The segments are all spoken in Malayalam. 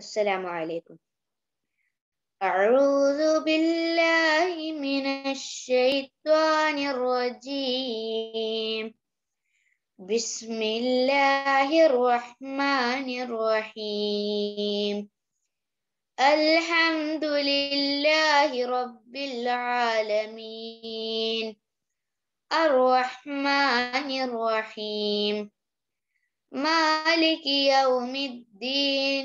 السلام عليكم أعوذ بالله من الشيطان الرجيم بسم الله الرحمن الرحيم الحمد لله رب العالمين الرحمن الرحيم مالك يوم الدين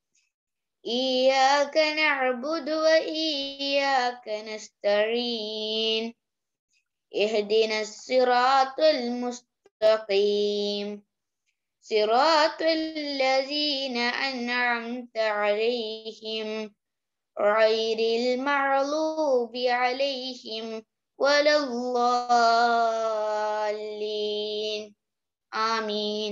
إياك نعبد وإياك نستعين اهدنا الصراط المستقيم صراط الذين أنعمت عليهم غير المغضوب عليهم ولا الضالين آمين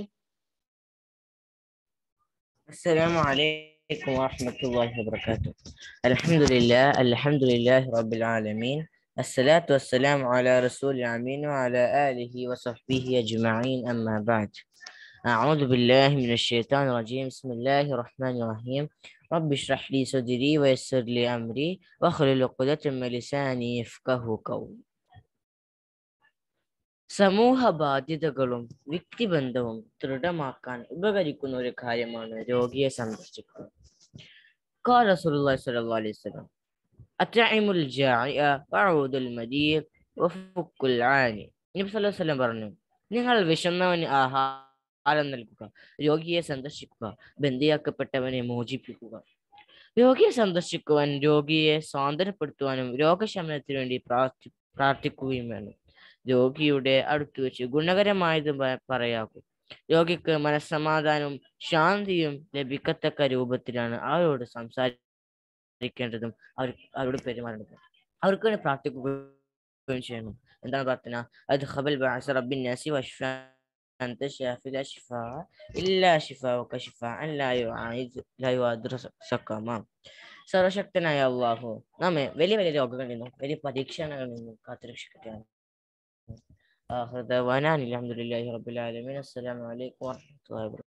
السلام عليكم ورحمة الله وبركاته الحمد لله الحمد لله رب العالمين الصلاة والسلام على رسول الأمين وعلى آله وصحبه أجمعين أما بعد أعوذ بالله من الشيطان الرجيم بسم الله الرحمن الرحيم رب اشرح لي صدري ويسر لي أمري واحلل عقدة من لساني يفقه قولي സമൂഹ ബാധ്യതകളും വ്യക്തിബന്ധവും ദൃഢമാക്കാൻ ഉപകരിക്കുന്ന ഒരു കാര്യമാണ് രോഗിയെ സന്ദർശിക്കുക قال رسول الله صلى الله عليه وسلم أطعم الجائع وعود المدير وفك العاني നബി സല്ലല്ലാഹു അലൈഹി വസല്ലം പറഞ്ഞു നിങ്ങൾ വിശന്നവന് ആഹാരം നൽകുക രോഗിയെ സന്ദർശിക്കുക ബന്ദിയാക്കപ്പെട്ടവനെ മോചിപ്പിക്കുക രോഗിയെ സന്ദർശിക്കുവാൻ രോഗിയെ സ്വാതന്ത്ര്യപ്പെടുത്തുവാനും രോഗശമനത്തിനു വേണ്ടി പ്രാർത്ഥി പ്രാർത്ഥിക്കുകയും വേണം രോഗിയുടെ അടുത്ത് വെച്ച് ഗുണകരമായത് പ- പറയാകൂ രോഗിക്ക് മനസ്സമാധാനവും ശാന്തിയും ലഭിക്കത്തക്ക രൂപത്തിലാണ് അവരോട് സംസാരിക്കേണ്ടതും അവർ അവരോട് പെരുമാറേണ്ടതും അവർക്ക് വേണ്ടി പ്രാർത്ഥിക്കുകയും ചെയ്യണം എന്താണ് പ്രാർത്ഥന അത് ഖബൽ ബഅസ റബ്ബിൻ നാസി വഷ്ഫ അൻത ഷാഫി ലാ ശിഫാ ഇല്ലാ ശിഫാഉക ശിഫാഅൻ ലാ യുആയിദ് ലാ യുആദിറു സഖമ സർവശക്തനായ അള്ളാഹു നമ്മെ വലിയ വലിയ രോഗങ്ങളിൽ നിന്നും വലിയ പരീക്ഷണങ്ങളിൽ നിന്നും കാത്തുരക്ഷിക്കട്ടെ آخر دعوانا أن الحمد لله رب العالمين السلام عليكم ورحمة الله وبركاته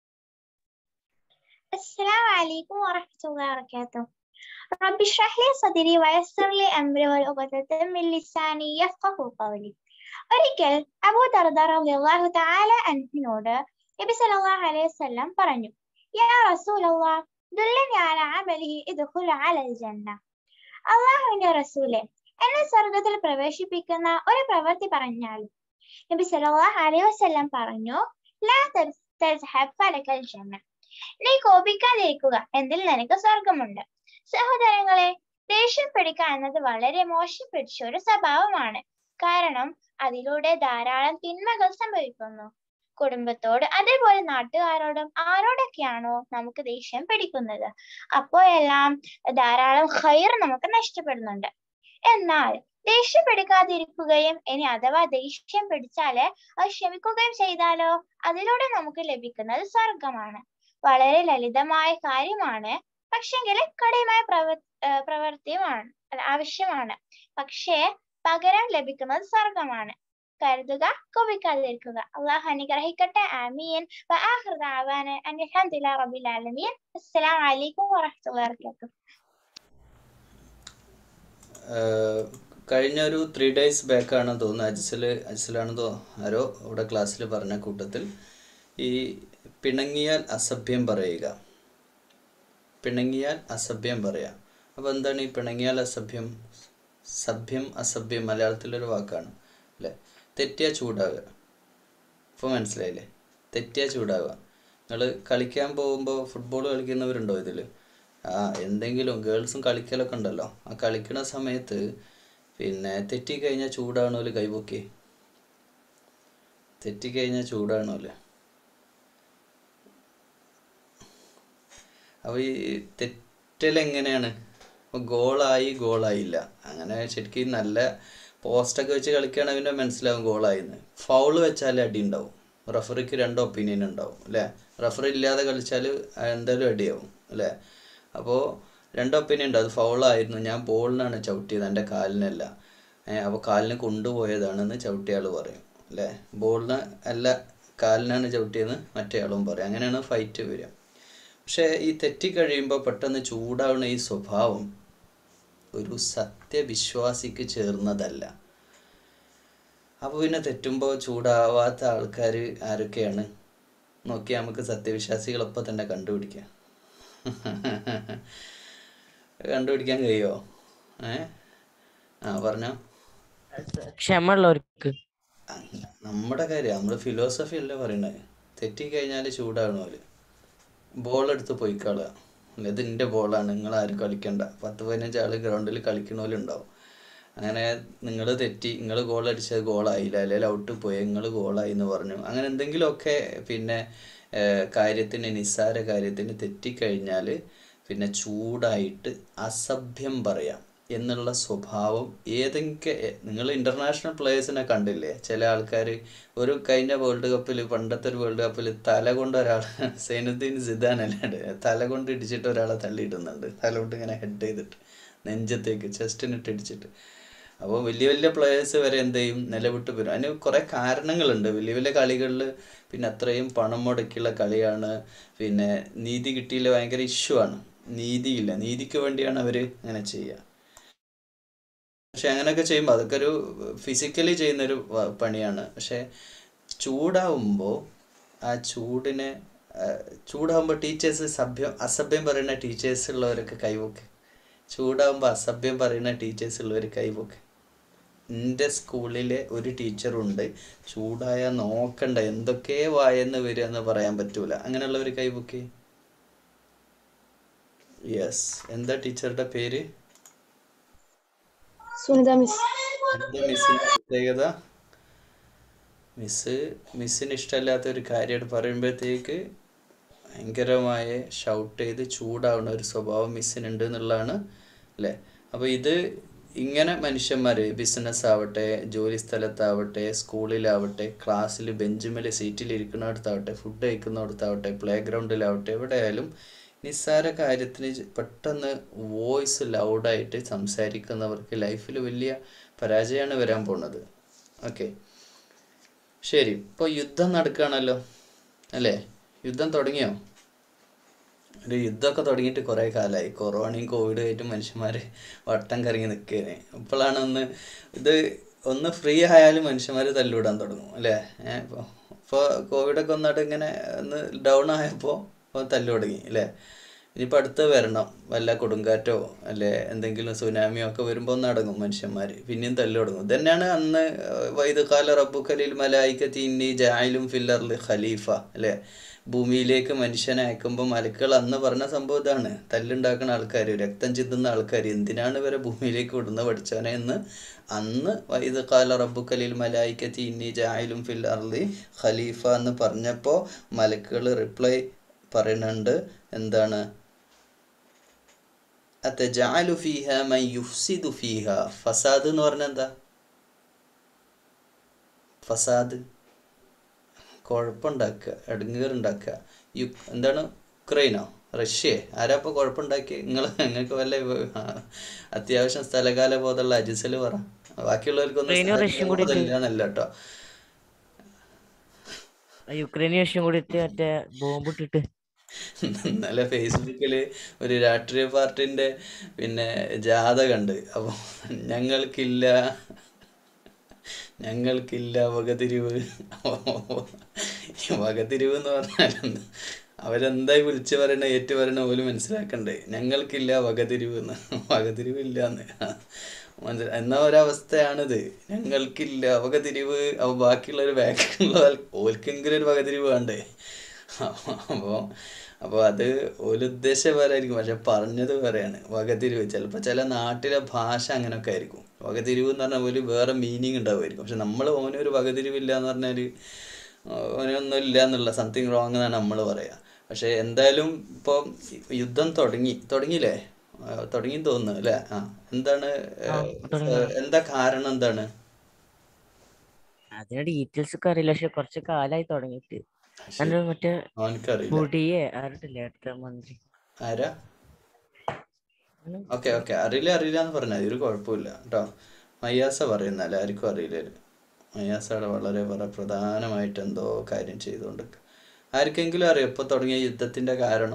السلام عليكم ورحمة الله وبركاته رب اشرح لي صدري ويسر لي أمري والعقدة من لساني يفقه قولي ഒരിക്കൽ അബൂ ദർദ റളിയല്ലാഹു തആല അൻഹിനോട് നബി സല്ലല്ലാഹു അലൈഹി വസല്ലം പറഞ്ഞു യാ റസൂലല്ലാഹ് ദുല്ലനി അലാ അമലിഹി ഇദ്ഖുൽ അലൽ ജന്ന അല്ലാഹുവിന്റെ റസൂലെ എന്നെ സ്വർഗ്ഗത്തിൽ പ്രവേശിപ്പിക്കുന്ന ഒരു പ്രവൃത്തി പറഞ്ഞാൽ നബി സല്ലല്ലാഹു അലൈഹി വസല്ലം പറഞ്ഞു ലാ തസ്ഹബ് ഫലകൽ ജന്ന നീ കോപിക്കാതിരിക്കുക എന്തിൽ നിനക്ക് സ്വർഗമുണ്ട് സഹോദരങ്ങളെ ദേഷ്യം പിടിക്കുക എന്നത് വളരെ മോശം പിടിച്ച ഒരു സ്വഭാവമാണ് കാരണം അതിലൂടെ ധാരാളം തിന്മകൾ സംഭവിക്കുന്നു കുടുംബത്തോട് അതേപോലെ നാട്ടുകാരോടും ആരോടൊക്കെയാണോ നമുക്ക് ദേഷ്യം പിടിക്കുന്നത് അപ്പോഴെല്ലാം ധാരാളം ഹൈർ നമുക്ക് നഷ്ടപ്പെടുന്നുണ്ട് എന്നാൽ ദേഷ്യം പിടിക്കാതിരിക്കുകയും ഇനി അഥവാ ദേഷ്യം പിടിച്ചാല് അത് ക്ഷമിക്കുകയും ചെയ്താലോ അതിലൂടെ നമുക്ക് ലഭിക്കുന്നത് സ്വർഗമാണ് വളരെ ലളിതമായ കാര്യമാണ് പക്ഷെങ്കിൽ കഠിനമായ പ്രവ ഏർ പ്രവൃത്തിയുമാണ് അല്ല, ആവശ്യമാണ് പക്ഷേ പകരം ലഭിക്കുന്നത് സ്വർഗമാണ് കരുതുക കോപിക്കാതിരിക്കുക അള്ളാഹു അനുഗ്രഹിക്കട്ടെ ആമീൻ വആഖിറു ദഅവാന അനിൽ ഹംദുലില്ലാഹി റബ്ബിൽ ആലമീൻ അസ്സലാമു അലൈക്കും വറഹ്മത്തുള്ളാഹി വബറകാതുഹു ആഹ് കഴിഞ്ഞ ഒരു ത്രീ ഡേയ്സ് ബാക്കാണ് തോന്നുന്നത് അജിസൽ അജിസലാണ് തോ ആരോ ഇവിടെ ക്ലാസ്സിൽ പറഞ്ഞ കൂട്ടത്തിൽ ഈ പിണങ്ങിയാൽ അസഭ്യം പറയുക പിണങ്ങിയാൽ അസഭ്യം പറയാം അപ്പോൾ എന്താണ് ഈ പിണങ്ങിയാൽ അസഭ്യം സഭ്യം അസഭ്യം മലയാളത്തിലൊരു വാക്കാണ് അല്ലേ തെറ്റിയാൽ ചൂടാവുക ഇപ്പോൾ മനസ്സിലായില്ലേ തെറ്റിയാൽ ചൂടാവുക നിങ്ങൾ കളിക്കാൻ പോകുമ്പോൾ ഫുട്ബോൾ കളിക്കുന്നവരുണ്ടോ ഇതിൽ ആ എന്തെങ്കിലും ഗേൾസും കളിക്കലൊക്കെ ഉണ്ടല്ലോ ആ കളിക്കണ സമയത്ത് പിന്നെ തെറ്റിക്കഴിഞ്ഞാൽ ചൂടാണോല് കൈപൊക്കി തെറ്റിക്കഴിഞ്ഞാൽ ചൂടാണോല് അപ്പോൾ ഈ തെറ്റലെങ്ങനെയാണ് ഇപ്പോൾ ഗോളായി ഗോളായില്ല അങ്ങനെ ശരിക്കും നല്ല പോസ്റ്റൊക്കെ വെച്ച് കളിക്കുകയാണെങ്കിൽ പിന്നെ മനസ്സിലാവും ഗോളായിന്ന് ഫൗള് വെച്ചാൽ അടി ഉണ്ടാവും റഫറിക്ക് രണ്ട് ഒപ്പീനിയൻ ഉണ്ടാവും അല്ലേ റഫറി ഇല്ലാതെ കളിച്ചാൽ എന്തായാലും അടിയാവും അല്ലേ അപ്പോൾ രണ്ട് ഒപ്പീനിയൻ ഉണ്ട് അത് ഫൗളായിരുന്നു ഞാൻ ബോളിനാണ് ചവിട്ടിയത് എൻ്റെ കാലിനല്ല അപ്പോൾ കാലിന് കൊണ്ടുപോയതാണെന്ന് ചവിട്ടിയാൾ പറയും അല്ലേ ബോളിന് അല്ല കാലിനാണ് ചവിട്ടിയെന്ന് മറ്റേ ആളും പറയും അങ്ങനെയാണ് ഫൈറ്റ് വരിക പക്ഷേ ഈ തെറ്റിക്കഴിയുമ്പോൾ പെട്ടെന്ന് ചൂടാവുന്ന ഈ സ്വഭാവം ഒരു സത്യവിശ്വാസിക്ക് ചേർന്നതല്ല അപ്പോൾ പിന്നെ തെറ്റുമ്പോൾ ചൂടാവാത്ത ആൾക്കാർ ആരൊക്കെയാണ് നോക്കിയാൽ നമുക്ക് സത്യവിശ്വാസികളൊപ്പം തന്നെ കണ്ടുപിടിക്കാം കണ്ടുപിടിക്കാൻ കഴിയുമോ ഏ ആ പറഞ്ഞോ ക്ഷമയുള്ളവർക്ക് അങ്ങ- നമ്മുടെ കാര്യം നമ്മൾ ഫിലോസഫി അല്ല പറയണത് തെറ്റിക്കഴിഞ്ഞാൽ ചൂടാകണോല് ബോൾ എടുത്ത് പോയിക്കളുക അല്ല ഇത് എൻ്റെ ബോളാണ് നിങ്ങൾ ആരും കളിക്കണ്ട പത്ത് പതിനഞ്ച് ആൾ ഗ്രൗണ്ടിൽ കളിക്കണോലുണ്ടാവും അങ്ങനെ നിങ്ങൾ തെറ്റി നിങ്ങൾ ഗോൾ അടിച്ചത് ഗോളായില്ല അല്ലെങ്കിൽ ഔട്ട് പോയി നിങ്ങൾ ഗോളായി എന്ന് പറഞ്ഞു അങ്ങനെ എന്തെങ്കിലുമൊക്കെ പിന്നെ ഏഹ്, കാര്യത്തിന് നിസ്സാര കാര്യത്തിന് തെറ്റിക്കഴിഞ്ഞാൽ പിന്നെ ചൂടായിട്ട് അസഭ്യം പറയാം എന്നുള്ള സ്വഭാവം ഏതെങ്കിലും നിങ്ങൾ ഇന്റർനാഷണൽ പ്ലേയേഴ്സിനെ കണ്ടില്ലേ ചില ആൾക്കാർ ഒരു കഴിഞ്ഞ വേൾഡ് കപ്പിൽ പണ്ടത്തെ ഒരു വേൾഡ് കപ്പിൽ തല കൊണ്ട് ഒരാൾ സൈനുദ്ദീൻ സിദാൻ അല്ലാണ്ട് തല കൊണ്ട് ഇടിച്ചിട്ട് ഒരാളെ തള്ളിയിടുന്നുണ്ട് തല കൊണ്ട് ഇങ്ങനെ ഹെഡ് ചെയ്തിട്ട് നെഞ്ചത്തേക്ക് ചെസ്റ്റിനിട്ട് ഇടിച്ചിട്ട് അപ്പോൾ വലിയ വലിയ പ്ലേയേഴ്സ് വരെ എന്ത് ചെയ്യും നിലവിട്ട് വരും അതിന് കുറേ കാരണങ്ങളുണ്ട് വലിയ വലിയ കളികളിൽ പിന്നെ അത്രയും പണം മുടക്കിയുള്ള കളിയാണ് പിന്നെ നീതി കിട്ടിയില്ല ഭയങ്കര ഇഷ്യൂ ആണ് നീതിയില്ല നീതിക്ക് വേണ്ടിയാണ് അവർ അങ്ങനെ ചെയ്യുക പക്ഷെ അങ്ങനെയൊക്കെ ചെയ്യുമ്പോൾ അതൊക്കെ ഒരു ഫിസിക്കലി ചെയ്യുന്നൊരു വ- പണിയാണ് പക്ഷെ ചൂടാവുമ്പോൾ ആ ചൂടിനെ ആ, ചൂടാവുമ്പോൾ ടീച്ചേഴ്സ് സഭ്യം അസഭ്യം പറയുന്ന ടീച്ചേഴ്സ് ഉള്ളവരൊക്കെ കൈവൊക്കെ ചൂടാവുമ്പോൾ അസഭ്യം പറയുന്ന ടീച്ചേഴ്സ് ഉള്ളവർ കൈവൊക്കെ എൻ്റെ സ്കൂളിലെ ഒരു ടീച്ചറുണ്ട് ചൂടായ നോക്കണ്ട എന്തൊക്കെ വായെന്ന് വരിക എന്ന് പറയാൻ പറ്റൂല അങ്ങനെയുള്ളവർ കൈവൊക്കെ യെസ് എന്താ ടീച്ചറുടെ പേര് സുനിത മിസ് എന്താ മിസ്സിന്റെ പ്രത്യേകത മിസ് മിസ്സിന് ഇഷ്ടമല്ലാത്ത ഒരു കാര്യം പറയുമ്പോഴത്തേക്ക് ഭയങ്കരമായ ഷൗട്ട് ചെയ്ത് ചൂടാവുന്ന ഒരു സ്വഭാവം മിസ്സിനുണ്ട് എന്നുള്ളതാണ് അല്ലേ അപ്പോൾ ഇത് ഇങ്ങനെ മനുഷ്യന്മാർ ബിസിനസ് ആവട്ടെ ജോലി സ്ഥലത്താവട്ടെ സ്കൂളിലാവട്ടെ ക്ലാസ്സിൽ ബെഞ്ചുമേൽ സീറ്റിലിരിക്കുന്നിടത്താവട്ടെ ഫുഡ് കഴിക്കുന്നിടത്താവട്ടെ പ്ലേ ഗ്രൗണ്ടിലാവട്ടെ എവിടെയായാലും നിസ്സാര കാര്യത്തിന് ചെ- പെട്ടെന്ന് വോയിസ് ലൗഡായിട്ട് സംസാരിക്കുന്നവർക്ക് ലൈഫിൽ വലിയ പരാജയമാണ് വരാൻ പോകുന്നത് ഓക്കെ ശരി ഇപ്പോൾ യുദ്ധം നടക്കുകയാണല്ലോ അല്ലേ യുദ്ധം തുടങ്ങിയോ ഒരു യുദ്ധമൊക്കെ തുടങ്ങിയിട്ട് കുറേ കാലമായി കൊറോണയും കോവിഡും ആയിട്ട് മനുഷ്യന്മാർ വട്ടം കറങ്ങി നിൽക്കുകയാണ് ഇപ്പോഴാണ് ഒന്ന് ഇത് ഒന്ന് ഫ്രീ ആയാലും മനുഷ്യന്മാർ തല്ലുവിടാൻ തുടങ്ങും അല്ലേ ഏഹ് ഇപ്പോൾ ഇപ്പോൾ കോവിഡൊക്കെ ഒന്നായിട്ട് ഇങ്ങനെ ഒന്ന് ഡൗൺ ആയപ്പോൾ ഇപ്പോൾ തല്ലു തുടങ്ങി അല്ലേ ഇനിയിപ്പോൾ അടുത്ത് വരണം വല്ല കൊടുങ്കാറ്റോ അല്ലെ എന്തെങ്കിലും സുനാമിയോ ഒക്കെ വരുമ്പോൾ ഒന്ന് അടങ്ങും മനുഷ്യന്മാർ പിന്നെയും തല്ലു തുടങ്ങും ഇതന്നെയാണ് അന്ന് വൈദ്യകാല റബ്ബുക്കലിൽ മലായിക്കത്തി ഇന്നി ജായിലും ഫില്ലറിൽ ഖലീഫ അല്ലേ ഭൂമിയിലേക്ക് മനുഷ്യനെ അയക്കുമ്പോൾ മലക്കുകൾ അന്ന് പറഞ്ഞ സംഭവം ഇതാണ് തല്ലുണ്ടാക്കുന്ന ആൾക്കാർ രക്തം ചിന്തുന്ന ആൾക്കാർ എന്തിനാണ് ഇവരെ ഭൂമിയിലേക്ക് വിടുന്നത് പഠിച്ചവനെ എന്ന് അന്ന് വൈദ്യകാല റബ്ബുക്കലിൽ മലായിക്കത്തി ഇന്നി ജായിലും ഫില്ലറിൽ ഖലീഫ എന്ന് പറഞ്ഞപ്പോൾ മലക്കുകൾ റിപ്ലൈ പറയുന്നുണ്ട് എന്താണ് അത്തജഅലു ഫീഹ മൻ യുഫ്സിദു ഫീഹ ഫസാദ് എന്ന് പറഞ്ഞാൽ എന്താ ഫസാദ് കുഴപ്പമുണ്ടാക്കുക എടുങ്ങേറുണ്ടാക്കുക യു എന്താണ് ഉക്രൈനോ റഷ്യ ആരാ ഇപ്പോൾ കുഴപ്പമുണ്ടാക്കി നിങ്ങൾ നിങ്ങൾക്ക് വല്ല ഇവ- ആ, അത്യാവശ്യം സ്ഥലകാല ബോധമുള്ള അജിസൽ പറ ബാക്കിയുള്ളവർക്കൊന്നും ഉക്രൈനും റഷ്യയും കൂടി ഇട്ട് ഇല്ലാന്നല്ല കേട്ടോ യുക്രൈനും റഷ്യയും കൂടി ഇട്ട് മറ്റേ ബോംബ് ഇട്ടിട്ട് ഇന്നലെ ഫേസ്ബുക്കിൽ ഒരു രാഷ്ട്രീയ പാർട്ടിന്റെ പിന്നെ ജാഥ കണ്ട് അപ്പോൾ ഞങ്ങൾക്കില്ല ഞങ്ങൾക്കില്ല വകതിരിവ് ഈ വകതിരിവ് എന്ന് പറഞ്ഞാൽ എന്ത്? അവരെന്തായി വിളിച്ചു പറയണ ഏറ്റു പറയണ പോലും മനസ്സിലാക്കണ്ടേ ഞങ്ങൾക്കില്ല വകതിരിവ് എന്ന് വകതിരിവ് ഇല്ല എന്ന് മനസ്സില എന്ന ഒരവസ്ഥയാണിത് ഞങ്ങൾക്കില്ല വകതിരിവ് അപ്പോൾ ബാക്കിയുള്ളവർ ബാക്കിയുള്ള ഓൽക്കെങ്കിലും ഒരു വകതിരിവ് വേണ്ടേ അപ്പോൾ അപ്പോൾ അത് ഒരു ഉദ്ദേശപരമായിരിക്കും പക്ഷെ പറഞ്ഞത് വേറെയാണ് വകതിരിവ് ചിലപ്പോൾ ചില നാട്ടിലെ ഭാഷ അങ്ങനെയൊക്കെ ആയിരിക്കും വകതിരിവ് എന്ന് പറഞ്ഞാൽ ഒരു വേറെ മീനിങ് ഉണ്ടാവുമായിരിക്കും പക്ഷെ നമ്മൾ ഓനൊരു വകതിരിവില്ല എന്ന് പറഞ്ഞാൽ ഓനൊന്നും ഇല്ല എന്നുള്ള സംതിങ് റോങ് എന്നാണ് നമ്മൾ പറയുക പക്ഷെ എന്തായാലും ഇപ്പോൾ യുദ്ധം തുടങ്ങി തുടങ്ങിയില്ലേ ആ, തുടങ്ങി തോന്നുന്നു അല്ലേ ആ എന്താണ് ആ, തുടങ്ങി. ഏഹ്, എന്താ കാരണം എന്താണ് അതിന്റെ ഡീറ്റെയിൽസ് ഒക്കെ അറിയില്ല പക്ഷെ കുറച്ച് കാലായി തുടങ്ങിയിട്ട് അതിന്റെ മറ്റേ അവനക്കറിയില്ല ബുഡിയെ ആരുട്ടില്ലേ അടുത്ത മന്ത്രി ആരാ ഉം. ഓക്കെ ഓക്കെ അറിയില്ല അറിയില്ല എന്ന് പറഞ്ഞാൽ ഒരു കുഴപ്പമില്ല കേട്ടോ മയ്യാസ പറയുന്നല്ല ആർക്കും അറിയില്ല ഇത്. മയ്യാസ അവിടെ വളരെ വളരെ പ്രധാനമായിട്ട് എന്തോ കാര്യം ചെയ്തുകൊണ്ട് ആർക്കെങ്കിലും അറിയോ ഇപ്പോൾ തുടങ്ങിയ യുദ്ധത്തിൻ്റെ കാരണം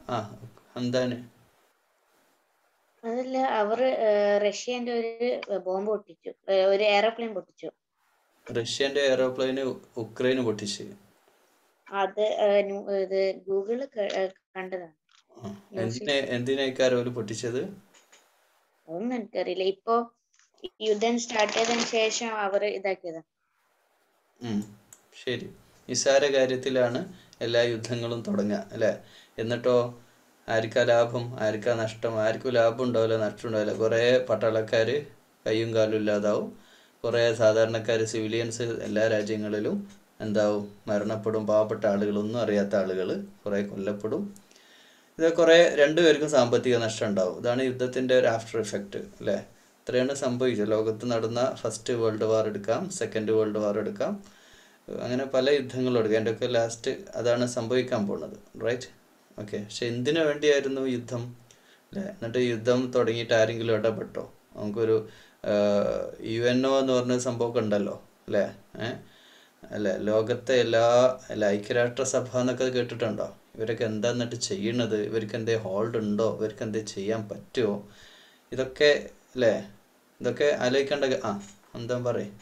ആ എന്താണ് അതല്ല അവർ റഷ്യന്റെ ഒരു ബോംബ് പൊട്ടിച്ചു ഏ, ഒരു എയറോപ്ലെയിൻ പൊട്ടിച്ചു റഷ്യന്റെ എയറോപ്ലെയിന് ഉക്രൈന് പൊട്ടിച്ച് അത് ഏ, ന്യൂ- ഇത് ഗൂഗിളിൽ കണ്ടതാണ് ആ, എന്തിനെ എന്തിനേക്കാരം ഓല് പൊട്ടിച്ചത് അതൊന്നും എനിക്കറിയില്ല ഇപ്പൊ ഈ യുദ്ധം സ്റ്റാർട്ട് ചെയ്തതിന് ശേഷം അവർ ഇതാക്കിയതാ ഉം, ശരി നിസ്സാര കാര്യത്തിലാണ് എല്ലാ യുദ്ധങ്ങളും തുടങ്ങുക അല്ലേ എന്നിട്ടോ ആർക്കാ ലാഭം ആർക്കാ നഷ്ടം ആർക്കും ലാഭം ഉണ്ടാവില്ല നഷ്ടം ഉണ്ടാവില്ല കുറേ പട്ടാളക്കാർ കയ്യും കാലും ഇല്ലാതാവും കുറേ സാധാരണക്കാർ സിവിലിയൻസ് എല്ലാ രാജ്യങ്ങളിലും എന്താവും മരണപ്പെടും പാവപ്പെട്ട ആളുകളൊന്നും അറിയാത്ത ആളുകൾ കുറേ കൊല്ലപ്പെടും ഇത് കുറേ രണ്ടുപേർക്കും സാമ്പത്തിക നഷ്ടം ഉണ്ടാവും ഇതാണ് യുദ്ധത്തിൻ്റെ ഒരു ആഫ്റ്റർ ഇഫക്റ്റ് അല്ലേ ഇത്രയാണ് സംഭവിച്ചത് ലോകത്ത് നടന്ന ഫസ്റ്റ് വേൾഡ് വാർ എടുക്കാം സെക്കൻഡ് വേൾഡ് വാർ എടുക്കാം അങ്ങനെ പല യുദ്ധങ്ങളും എടുക്കാം എൻ്റെ ഒക്കെ ലാസ്റ്റ് അതാണ് സംഭവിക്കാൻ പോകുന്നത് റൈറ്റ് ഓക്കെ പക്ഷെ എന്തിനു വേണ്ടിയായിരുന്നു യുദ്ധം അല്ലേ എന്നിട്ട് യുദ്ധം തുടങ്ങിയിട്ട് ആരെങ്കിലും ഇടപെട്ടോ നമുക്കൊരു യു എൻ ഒ എന്ന് പറഞ്ഞ സംഭവമൊക്കെ ഉണ്ടല്ലോ അല്ലേ ഏഹ് അല്ലേ ലോകത്തെ എല്ലാ അല്ല ഐക്യരാഷ്ട്രസഭ എന്നൊക്കെ കേട്ടിട്ടുണ്ടോ ഇവരൊക്കെ എന്താ എന്നിട്ട് ചെയ്യണത് ഇവർക്ക് എന്തേ ഹോൾഡ് ഉണ്ടോ ഇവർക്ക് എന്തേ ചെയ്യാൻ പറ്റുമോ ഇതൊക്കെ അല്ലേ ഇതൊക്കെ ആലോചിക്കേണ്ട ക- ആ എന്താ പറയും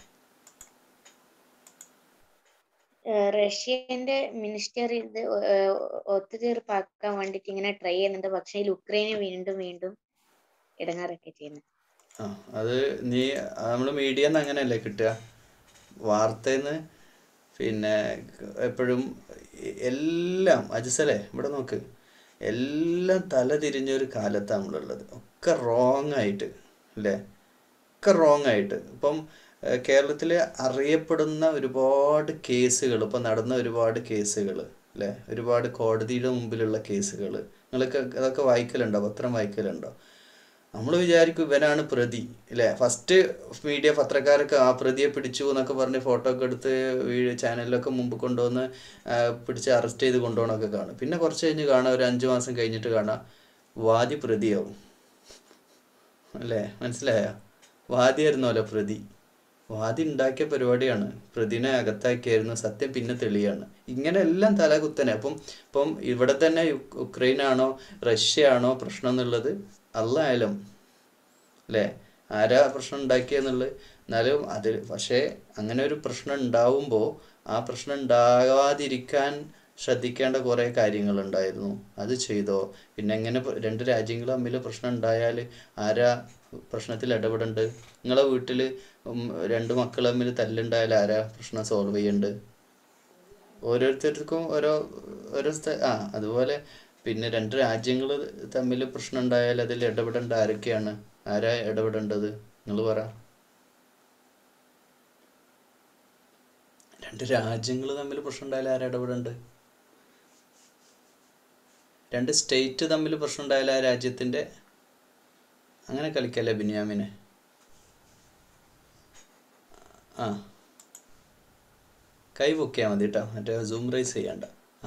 ഏ, റഷ്യന്റെ മിനിസ്റ്റർ ഇത് ഏ, ഒത്തുതീർപ്പാക്കാൻ വേണ്ടിട്ട് ഇങ്ങനെ ട്രൈ ചെയ്യുന്നുണ്ട് പക്ഷേ ഇതിൽ ഉക്രൈന് വീണ്ടും വീണ്ടും ഇടങ്ങാറൊക്കെ ചെയ്യുന്നത് ആ അത് നീ നമ്മൾ മീഡിയന്ന് അങ്ങനെയല്ലേ കിട്ടുക വാർത്തയിൽ പിന്നെ എപ്പോഴും എല്ലാം അജിസലേ ഇവിടെ നോക്ക് എല്ലാം തല തിരിഞ്ഞൊരു കാലത്താണ് നമ്മളുള്ളത് ഒക്കെ റോങ് ആയിട്ട് അല്ലേ ഒക്കെ റോങ് ആയിട്ട് ഇപ്പം കേരളത്തിൽ അറിയപ്പെടുന്ന ഒരുപാട് കേസുകൾ ഇപ്പം നടന്ന ഒരുപാട് കേസുകൾ അല്ലേ ഒരുപാട് കോടതിയുടെ മുമ്പിലുള്ള കേസുകൾ നിങ്ങൾക്ക് അതൊക്കെ വായിക്കലുണ്ടോ പത്രം വായിക്കലുണ്ടോ നമ്മൾ വിചാരിക്കും ഇവനാണ് പ്രതി അല്ലേ ഫസ്റ്റ് മീഡിയ പത്രക്കാരൊക്കെ ആ പ്രതിയെ പിടിച്ചു എന്നൊക്കെ പറഞ്ഞ് ഫോട്ടോ ഒക്കെ എടുത്ത് വീഡിയോ ചാനലിലൊക്കെ മുമ്പ് കൊണ്ടുവന്ന് ആ, പിടിച്ച് അറസ്റ്റ് ചെയ്ത് കൊണ്ടുപോകണമൊക്കെ കാണും പിന്നെ കുറച്ച് കഴിഞ്ഞ് കാണാം ഒരു അഞ്ച് മാസം കഴിഞ്ഞിട്ട് കാണാം വാദി പ്രതിയാവും അല്ലേ മനസ്സിലായ വാദിയായിരുന്നല്ലോ പ്രതി വാദി ഉണ്ടാക്കിയ പരിപാടിയാണ് പ്രതിനെ അകത്താക്കിയായിരുന്നു സത്യം പിന്നെ തെളിയാണ് ഇങ്ങനെ എല്ലാം തലകുത്തനെ അപ്പം ഇപ്പം ഇവിടെ തന്നെ യു- ഉക്രൈനാണോ റഷ്യ ആണോ പ്രശ്നം എന്നുള്ളത് അല്ലായാലും അല്ലേ ആരാ പ്രശ്നം ഉണ്ടാക്കിയെന്നുള്ളത് എന്നാലും അതിൽ പക്ഷേ അങ്ങനെ ഒരു പ്രശ്നം ഉണ്ടാവുമ്പോൾ ആ പ്രശ്നം ഉണ്ടാകാതിരിക്കാൻ ശ്രദ്ധിക്കേണ്ട കുറേ കാര്യങ്ങളുണ്ടായിരുന്നു അത് ചെയ്തോ പിന്നെ എങ്ങനെ പ- രണ്ട് രാജ്യങ്ങൾ തമ്മിൽ പ്രശ്നം ഉണ്ടായാൽ ആരാ പ്രശ്നത്തിൽ ഇടപെടേണ്ടത് നിങ്ങളെ വീട്ടിൽ രണ്ട് മക്കൾ തമ്മിൽ തല്ലുണ്ടായാൽ ആരാ പ്രശ്നം സോൾവ് ചെയ്യേണ്ടത് ഓരോരുത്തർക്കും ഓരോ ഓരോ സ്ഥ ആ അതുപോലെ പിന്നെ രണ്ട് രാജ്യങ്ങൾ തമ്മിൽ പ്രശ്നം ഉണ്ടായാൽ അതിൽ ഇടപെടേണ്ട ആരൊക്കെയാണ് ആരാ ഇടപെടേണ്ടത് നിങ്ങൾ പറ രണ്ട് രാജ്യങ്ങൾ തമ്മിൽ പ്രശ്നം ഉണ്ടായാൽ ആരാ ഇടപെടേണ്ടത് രണ്ട് സ്റ്റേറ്റ് തമ്മിൽ പ്രശ്നം ഉണ്ടായാൽ ആ രാജ്യത്തിൻ്റെ അങ്ങനെ കളിക്കല്ലേ ബിനിയാമിനെ ആ കൈ പൊക്കിയാൽ മതി കേട്ടോ മറ്റേ സൂം റൈസ് ചെയ്യണ്ട ആ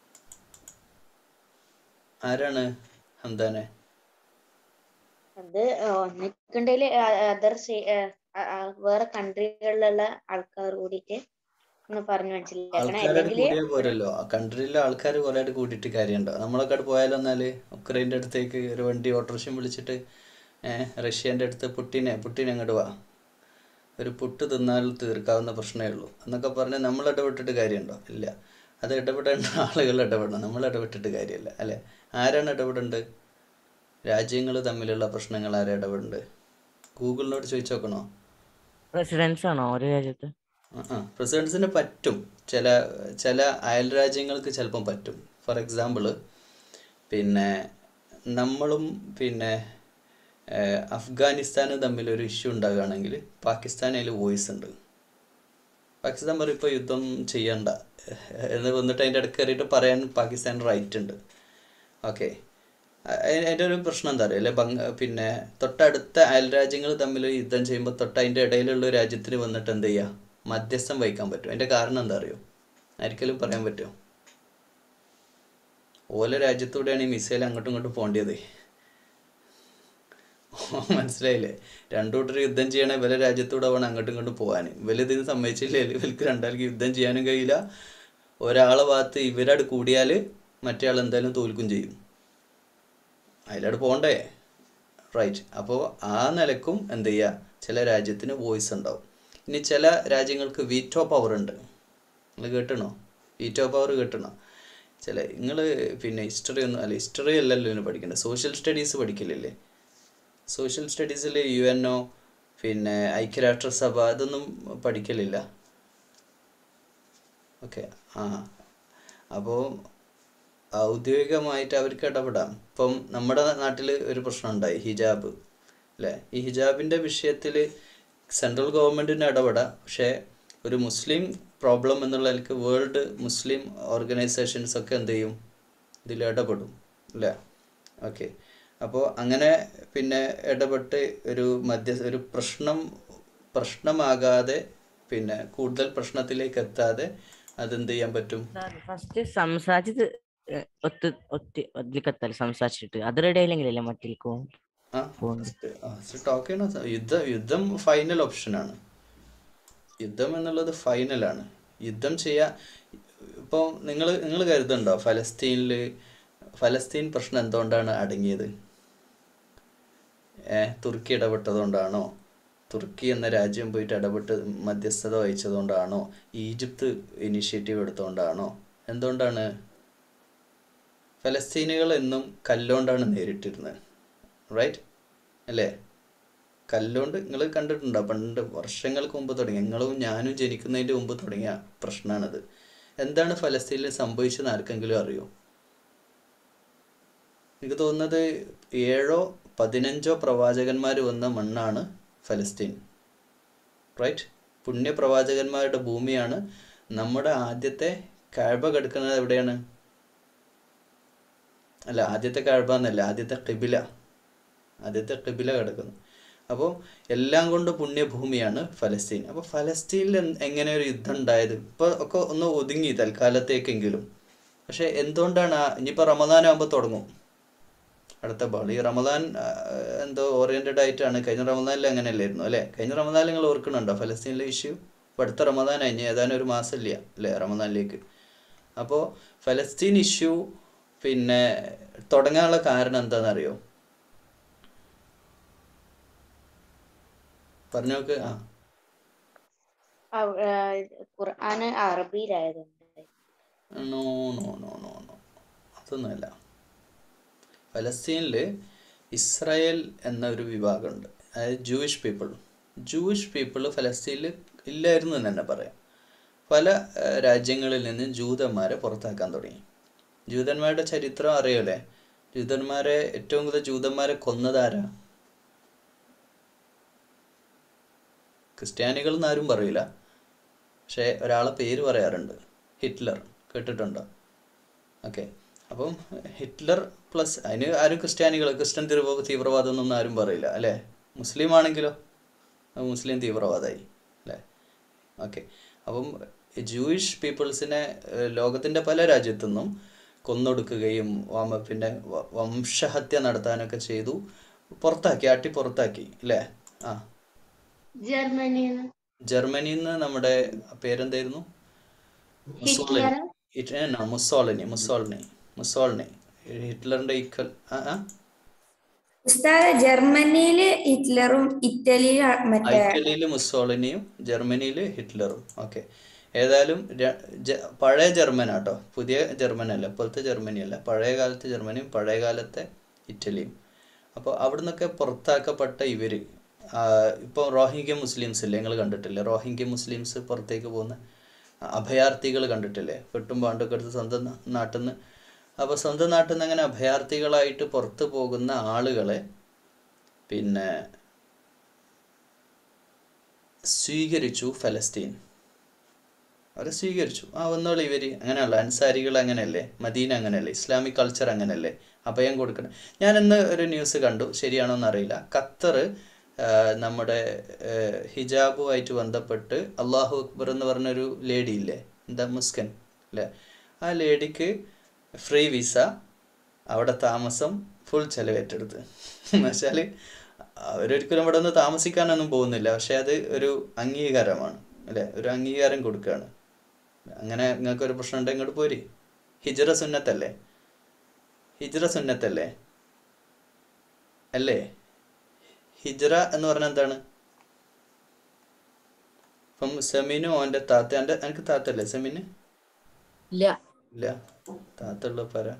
ആരാണ് ഹംദാനെ അത് ഒന്നിക്കണ്ടേല് അതർ വേറെ കൺട്രികളിലുള്ള ആൾക്കാർ കൂടിയിട്ട് ഒന്ന് പറഞ്ഞു മനസ്സിലാക്കണം ആൾക്കാരോട് അല്ലെങ്കിൽ കൂടിയാൽ പോരല്ലോ ആ കൺട്രിയിലെ ആൾക്കാർ കുറെ ആയിട്ട് കൂട്ടിയിട്ട് കാര്യമുണ്ടോ നമ്മളൊക്കെ അവിടെ പോയാലോ എന്നാല് ഉക്രൈൻ്റെ അടുത്തേക്ക് ഒരു വണ്ടി ഓട്ടോറിക്ഷ വിളിച്ചിട്ട് ഏഹ് റഷ്യൻ്റെ അടുത്ത് പുട്ടിനെ പുട്ടിനെ അങ്ങോട്ട് വാ ഒരു പുട്ട് തിന്നാൽ തീർക്കാവുന്ന പ്രശ്നമേ ഉള്ളൂ എന്നൊക്കെ പറഞ്ഞാൽ നമ്മൾ ഇടപെട്ടിട്ട് കാര്യമുണ്ടോ ഇല്ല അത് ഇടപെടേണ്ട ആളുകൾ ഇടപെടണം നമ്മൾ ഇടപെട്ടിട്ട് കാര്യമില്ല അല്ലേ ആരാണ് ഇടപെടേണ്ടത് രാജ്യങ്ങൾ തമ്മിലുള്ള പ്രശ്നങ്ങൾ ആരാ ഇടപെടേണ്ടത് ഗൂഗിളിനോട് ചോദിച്ചു നോക്കണോ പ്രസിഡൻസ് ആണോ ഒരു രാജ്യത്ത് ആ പ്രസിഡൻസിന് പറ്റും ചില ചില അയൽ രാജ്യങ്ങൾക്ക് ചിലപ്പം പറ്റും ഫോർ എക്സാമ്പിൾ പിന്നെ നമ്മളും പിന്നെ ഏഹ്, അഫ്ഗാനിസ്ഥാനും തമ്മിൽ ഒരു ഇഷ്യൂ ഉണ്ടാകുകയാണെങ്കിൽ പാകിസ്ഥാൻ അതിൽ വോയിസ് ഉണ്ട് പാകിസ്ഥാൻ പറയും ഇപ്പോൾ യുദ്ധം ചെയ്യണ്ട എന്ന് വന്നിട്ട് അതിൻ്റെ ഇടയ്ക്ക് കയറിയിട്ട് പറയാൻ പാകിസ്ഥാൻ റൈറ്റ് ഉണ്ട് ഓക്കെ അതിൻ്റെ ഒരു പ്രശ്നം എന്താ പറയുക അല്ലെ ബംഗ പിന്നെ തൊട്ടടുത്ത അയൽ രാജ്യങ്ങൾ തമ്മിൽ യുദ്ധം ചെയ്യുമ്പോൾ തൊട്ട് അതിൻ്റെ ഇടയിലുള്ള ഒരു രാജ്യത്തിന് വന്നിട്ട് എന്ത് ചെയ്യുക മധ്യസ്ഥം വഹിക്കാൻ പറ്റും അതിൻ്റെ കാരണം എന്താ അറിയോ ആർക്കെങ്കിലും പറയാൻ പറ്റുമോ ഓല രാജ്യത്തൂടെയാണ് ഈ മിസൈൽ അങ്ങോട്ടും ഇങ്ങോട്ടും പോകേണ്ടത് മനസ്സിലായില്ലേ രണ്ടു കൂട്ടർ യുദ്ധം ചെയ്യണ ഇവരെ രാജ്യത്തൂടെ വേണം അങ്ങോട്ടും ഇങ്ങോട്ടും പോകാൻ ഇവരിതിന് സമ്മതിച്ചില്ലേ ഇവർക്ക് രണ്ടാൾക്ക് യുദ്ധം ചെയ്യാനും കഴിയില്ല ഒരാളെ ഭാഗത്ത് ഇവരട് കൂടിയാൽ മറ്റേ ആൾ എന്തായാലും തോൽക്കും ചെയ്യും അതിലോട്ട് പോകണ്ടേ റൈറ്റ് അപ്പോൾ ആ നിലക്കും എന്ത് ചെയ്യുക ചില രാജ്യത്തിന് വോയിസ് ഉണ്ടാവും ഇനി ചില രാജ്യങ്ങൾക്ക് വീറ്റോ പവർ ഉണ്ട് നിങ്ങൾ കേട്ടണോ വീറ്റോ പവർ കേട്ടണോ ചില നിങ്ങൾ പിന്നെ ഹിസ്റ്ററി ഒന്നും അല്ല ഹിസ്റ്ററി അല്ലല്ലോ ഇതിന് പഠിക്കേണ്ടത് സോഷ്യൽ സ്റ്റഡീസ് പഠിക്കില്ലേ സോഷ്യൽ സ്റ്റഡീസിൽ യു എൻ ഒ പിന്നെ ഐക്യരാഷ്ട്രസഭ ഇതൊന്നും പഠിക്കലില്ല ഓക്കെ ആ അപ്പോൾ ഔദ്യോഗികമായിട്ട് അവർക്ക് ഇടപെടാം ഇപ്പം നമ്മുടെ നാട്ടിൽ ഒരു പ്രശ്നം ഉണ്ടായി ഹിജാബ് അല്ലേ ഈ ഹിജാബിൻ്റെ വിഷയത്തിൽ സെൻട്രൽ ഗവൺമെൻറ്റിന് ഇടപെടാം പക്ഷേ ഒരു മുസ്ലിം പ്രോബ്ലം എന്നുള്ള നിലക്ക് വേൾഡ് മുസ്ലിം ഓർഗനൈസേഷൻസ് ഒക്കെ എന്ത് ചെയ്യും ഇതിൽ ഇടപെടും അല്ലേ ഓക്കെ അപ്പോൾ അങ്ങനെ പിന്നെ ഇടപെട്ട് ഒരു മധ്യ ഒരു പ്രശ്നം പ്രശ്നമാകാതെ പിന്നെ കൂടുതൽ പ്രശ്നത്തിലേക്ക് എത്താതെ അതെന്ത് ചെയ്യാൻ പറ്റും ഫസ്റ്റ് സംസാരിച്ചത് ഏഹ്, ഒത്ത് ഒത്തി അതിലേക്കെത്താല് സംസാരിച്ചിട്ട് അതിനിടയിലെങ്കിലല്ലേ മറ്റിൽക്കും ആ ടോക്ക് ചെയ്യണ സ- യുദ്ധം യുദ്ധം ഫൈനൽ ഓപ്ഷനാണ് യുദ്ധം എന്നുള്ളത് ഫൈനലാണ് യുദ്ധം ചെയ്യാ ഇപ്പോൾ നിങ്ങൾ നിങ്ങൾ കരുതുന്നുണ്ടോ ഫലസ്തീനിൽ ഫലസ്തീൻ പ്രശ്നം എന്തുകൊണ്ടാണ് അടങ്ങിയത് ഏ തുർക്കി ഇടപെട്ടതുകൊണ്ടാണോ തുർക്കി എന്ന രാജ്യം പോയിട്ട് ഇടപെട്ട് മധ്യസ്ഥത വഹിച്ചതുകൊണ്ടാണോ ഈജിപ്ത് ഇനിഷ്യേറ്റീവ് എടുത്തുകൊണ്ടാണോ എന്തുകൊണ്ടാണ് ഫലസ്തീനുകൾ എന്നും കല്ലുകൊണ്ടാണ് നേരിട്ടിരുന്നത് റൈറ്റ് അല്ലേ കല്ലുകൊണ്ട് നിങ്ങൾ കണ്ടിട്ടുണ്ടോ പണ്ട് വർഷങ്ങൾക്ക് മുമ്പ് തുടങ്ങി നിങ്ങളും ഞാനും ജനിക്കുന്നതിൻ്റെ മുമ്പ് തുടങ്ങിയ പ്രശ്നമാണിത് എന്താണ് ഫലസ്തീനിൽ സംഭവിച്ചതെന്ന് ആർക്കെങ്കിലും അറിയോ എനിക്ക് തോന്നുന്നത് ഏഴോ പതിനഞ്ചോ പ്രവാചകന്മാർ വന്ന മണ്ണാണ് ഫലസ്തീൻ റൈറ്റ് പുണ്യ പ്രവാചകന്മാരുടെ ഭൂമിയാണ് നമ്മുടെ ആദ്യത്തെ കഴബ കിടക്കുന്നത് എവിടെയാണ് അല്ല ആദ്യത്തെ കഴബ എന്നല്ല ആദ്യത്തെ കിബില ആദ്യത്തെ കിബില കിടക്കുന്നു അപ്പോൾ എല്ലാം കൊണ്ട് പുണ്യഭൂമിയാണ് ഫലസ്തീൻ അപ്പോൾ ഫലസ്തീനിൽ എന്ത്- എങ്ങനെ ഒരു യുദ്ധം ഉണ്ടായത് ഇപ്പോൾ ഒക്കെ ഒന്ന് ഒതുങ്ങി തൽക്കാലത്തേക്കെങ്കിലും പക്ഷെ എന്തുകൊണ്ടാണ് ആ ഇനിയിപ്പോൾ റമദാൻ ആകുമ്പോൾ തുടങ്ങും അടുത്ത ബോൾ ഈ റമദാൻ ആ, എന്തോ ഓറിയന്റഡ് ആയിട്ടാണ് കഴിഞ്ഞ റമദാനിൽ അങ്ങനെയല്ലായിരുന്നു അല്ലേ കഴിഞ്ഞ റമദാനിൽ നിങ്ങൾ ഓർക്കുന്നുണ്ടോ ഫലസ്തീനിലെ ഇഷ്യൂ ഇപ്പോൾ അടുത്ത റമദാൻ കഴിഞ്ഞ് ഏതാനും ഒരു മാസമില്ല അല്ലേ റമദാനിലേക്ക് അപ്പോൾ ഫലസ്തീൻ ഇഷ്യൂ പിന്നെ തുടങ്ങാനുള്ള കാരണം എന്താണെന്നറിയോ പറഞ്ഞു നോക്ക് ആ അവ- ആ, ഖുർആന് അറബിയിലായതുകൊണ്ട് no no no no no അതൊന്നുമല്ല ഫലസ്തീനിൽ ഇസ്രായേൽ എന്ന ഒരു വിഭാഗമുണ്ട് അതായത് ജൂയിഷ് പീപ്പിൾ ജൂയിഷ് പീപ്പിൾ ഫലസ്തീനിൽ ഇല്ലായിരുന്നു എന്ന് തന്നെ പറയാം പല ആ, രാജ്യങ്ങളിൽ നിന്ന് ജൂതന്മാരെ പുറത്താക്കാൻ തുടങ്ങി ജൂതന്മാരുടെ ചരിത്രം അറിയാലേ ജൂതന്മാരെ ഏറ്റവും കൂടുതൽ ജൂതന്മാരെ കൊന്നതാരാ ക്രിസ്ത്യാനികൾ എന്നാരും പറയില്ല പക്ഷേ ഒരാളെ പേര് പറയാറുണ്ട് ഹിറ്റ്ലർ കേട്ടിട്ടുണ്ടോ ഓക്കെ അപ്പം ഹിറ്റ്ലർ പ്ലസ് അതിന് ആരും ക്രിസ്ത്യാനികൾ ക്രിസ്ത്യൻ തീവ്ര തീവ്രവാദം എന്നൊന്നും ആരും പറയില്ല അല്ലേ മുസ്ലിം ആണെങ്കിലോ അത് മുസ്ലിം തീവ്രവാദമായി അല്ലേ ഓക്കെ അപ്പം ജൂയിഷ് പീപ്പിൾസിനെ ഏഹ്, ലോകത്തിൻ്റെ പല രാജ്യത്തു നിന്നും കൊന്നൊടുക്കുകയും വമ- പിന്നെ വ- വംശഹത്യ നടത്താനൊക്കെ ചെയ്തു പുറത്താക്കി ആട്ടി പുറത്താക്കി അല്ലേ ആ ജർമ്മനിയിൽ ജർമ്മനിയിൽ നിന്ന് നമ്മുടെ പേരെന്തായിരുന്നു മുസോളിനി ഹിറ്റ്- ഏ, no, മുസോളിനി മുസോളിനി മുസോളിനി ഹിറ്റ്ലറിന്റെ ഈക്വൽ ആ ആ ഉസ്താദ് ജർമ്മനിയില് ഹിറ്റ്ലറും ഇറ്റലിയിൽ മറ്റേ ഇറ്റലിയിൽ മുസോളിനിയും ജർമ്മനിയിൽ ഹിറ്റ്ലറും ഓക്കെ ഏതായാലും ര- ജ- പഴയ ജർമ്മൻ ആട്ടോ പുതിയ ജർമ്മൻ അല്ല ഇപ്പോഴത്തെ ജർമ്മനി അല്ല പഴയ കാലത്തെ ജർമ്മനിയും പഴയ കാലത്തെ ഇറ്റലിയും അപ്പോൾ അവിടെ നിന്നൊക്കെ പുറത്താക്കപ്പെട്ട ഇവർ ഇപ്പോൾ റോഹിംഗ്യ മുസ്ലിംസ് ഇല്ലേ നിങ്ങൾ കണ്ടിട്ടില്ലേ റോഹിംഗ്യ മുസ്ലിംസ് പുറത്തേക്ക് പോകുന്ന അഭയാർത്ഥികൾ കണ്ടിട്ടില്ലേ വെട്ടും പാണ്ടൊക്കെ എടുത്ത് സ്വന്തം നാ- നാട്ടിൽ നിന്ന് അപ്പോൾ സ്വന്തം നാട്ടിൽ നിന്ന് അങ്ങനെ അഭയാർത്ഥികളായിട്ട് പുറത്ത് പോകുന്ന ആളുകളെ പിന്നെ സ്വീകരിച്ചു ഫലസ്തീൻ അവരെ സ്വീകരിച്ചു ആ വന്നോളൂ ഇവര് അങ്ങനെയല്ല അൻസാരികൾ അങ്ങനെയല്ലേ മദീന അങ്ങനെയല്ലേ ഇസ്ലാമിക് കൾച്ചർ അങ്ങനെയല്ലേ അഭയം കൊടുക്കണം ഞാൻ ഇന്ന് ഒരു ന്യൂസ് കണ്ടു ശരിയാണോ എന്നറിയില്ല ഖത്തർ നമ്മുടെ ആ, ഹിജാബുമായിട്ട് ബന്ധപ്പെട്ട് അള്ളാഹു അക്ബർ എന്ന് പറഞ്ഞൊരു ലേഡി ഇല്ലേ എന്താ മുസ്കൻ അല്ലേ ആ ലേഡിക്ക് ഫ്രീ വിസ അവിടെ താമസം ഫുൾ ചെലവേറ്റെടുത്ത് എന്നുവെച്ചാൽ അവരൊരിക്കലും ഇവിടെ നിന്ന് താമസിക്കാനൊന്നും പോകുന്നില്ല പക്ഷെ അത് ഒരു അംഗീകാരമാണ് അല്ലേ ഒരു അംഗീകാരം കൊടുക്കുകയാണ് അങ്ങനെ നിങ്ങൾക്ക് ഒരു പ്രശ്നം ഉണ്ടെങ്കിൽ ഇങ്ങോട്ട് പോരി ഹിജറ സുന്നത്തല്ലേ ഹിജറ സുന്നത്തല്ലേ അല്ലേ ഹിജ്റ എന്ന് പറഞ്ഞാൽ എന്താണ് ഇപ്പം സെമിനും അവൻ്റെ താത്ത എൻ്റെ എനിക്ക് താത്തല്ലേ സെമിന് ഇല്ല ഇല്ല താത്തുള്ള പര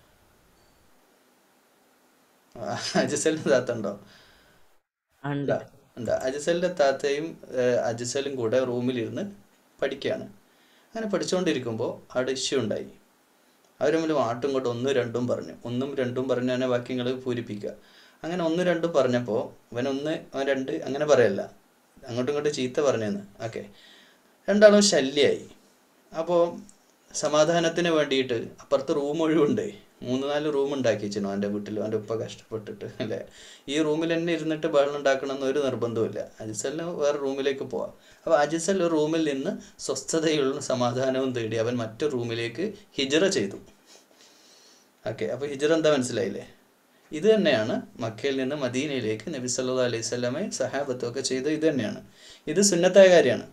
അജിസലിന് താത്ത ഉണ്ടോ ഉണ്ട് എന്താ അജിസലിന്റെ താത്തയും ഏഹ്, അജിസലും കൂടെ റൂമിലിരുന്ന് പഠിക്കുകയാണ് അങ്ങനെ പഠിച്ചുകൊണ്ടിരിക്കുമ്പോൾ അവിടെ ഇഷ്യൂ ഉണ്ടായി അവർ തമ്മിൽ ആട്ടും ഇങ്ങോട്ടും ഒന്നും രണ്ടും പറഞ്ഞു ഒന്നും രണ്ടും പറഞ്ഞ് തന്നെ വാക്യങ്ങൾ പൂരിപ്പിക്കുക അങ്ങനെ ഒന്ന് രണ്ടും പറഞ്ഞപ്പോൾ അവൻ ഒന്ന് അവൻ രണ്ട് അങ്ങനെ പറയല്ല അങ്ങോട്ടും ഇങ്ങോട്ടും ചീത്ത പറഞ്ഞെന്ന് ഓക്കെ രണ്ടാളും ശല്യമായി അപ്പോൾ സമാധാനത്തിന് വേണ്ടിയിട്ട് അപ്പുറത്ത് റൂം ഒഴിവുണ്ട് മൂന്ന് നാല് റൂം ഉണ്ടാക്കി വെച്ചിരുന്നു എൻ്റെ വീട്ടിൽ എൻ്റെ ഉപ്പ കഷ്ടപ്പെട്ടിട്ട് അല്ലേ ഈ റൂമിൽ തന്നെ ഇരുന്നിട്ട് ബഹളം ഉണ്ടാക്കണം എന്നൊരു നിർബന്ധമില്ല അജിസലിന് വേറെ റൂമിലേക്ക് പോവാം അപ്പോൾ അജിസൽ ഒരു റൂമിൽ നിന്ന് സ്വസ്ഥതയുള്ള സമാധാനവും തേടി അവൻ മറ്റു റൂമിലേക്ക് ഹിജറ ചെയ്തു ഓക്കെ അപ്പോൾ ഹിജറ എന്താ മനസ്സിലായില്ലേ ഇത് തന്നെയാണ് മക്കയിൽ നിന്ന് മദീനയിലേക്ക് നബി സല്ലു അലൈഹി സ്വലമെ സഹാബത്തും ഒക്കെ ചെയ്ത് ഇത് തന്നെയാണ് ഇത് സുന്നത്തായ കാര്യമാണ്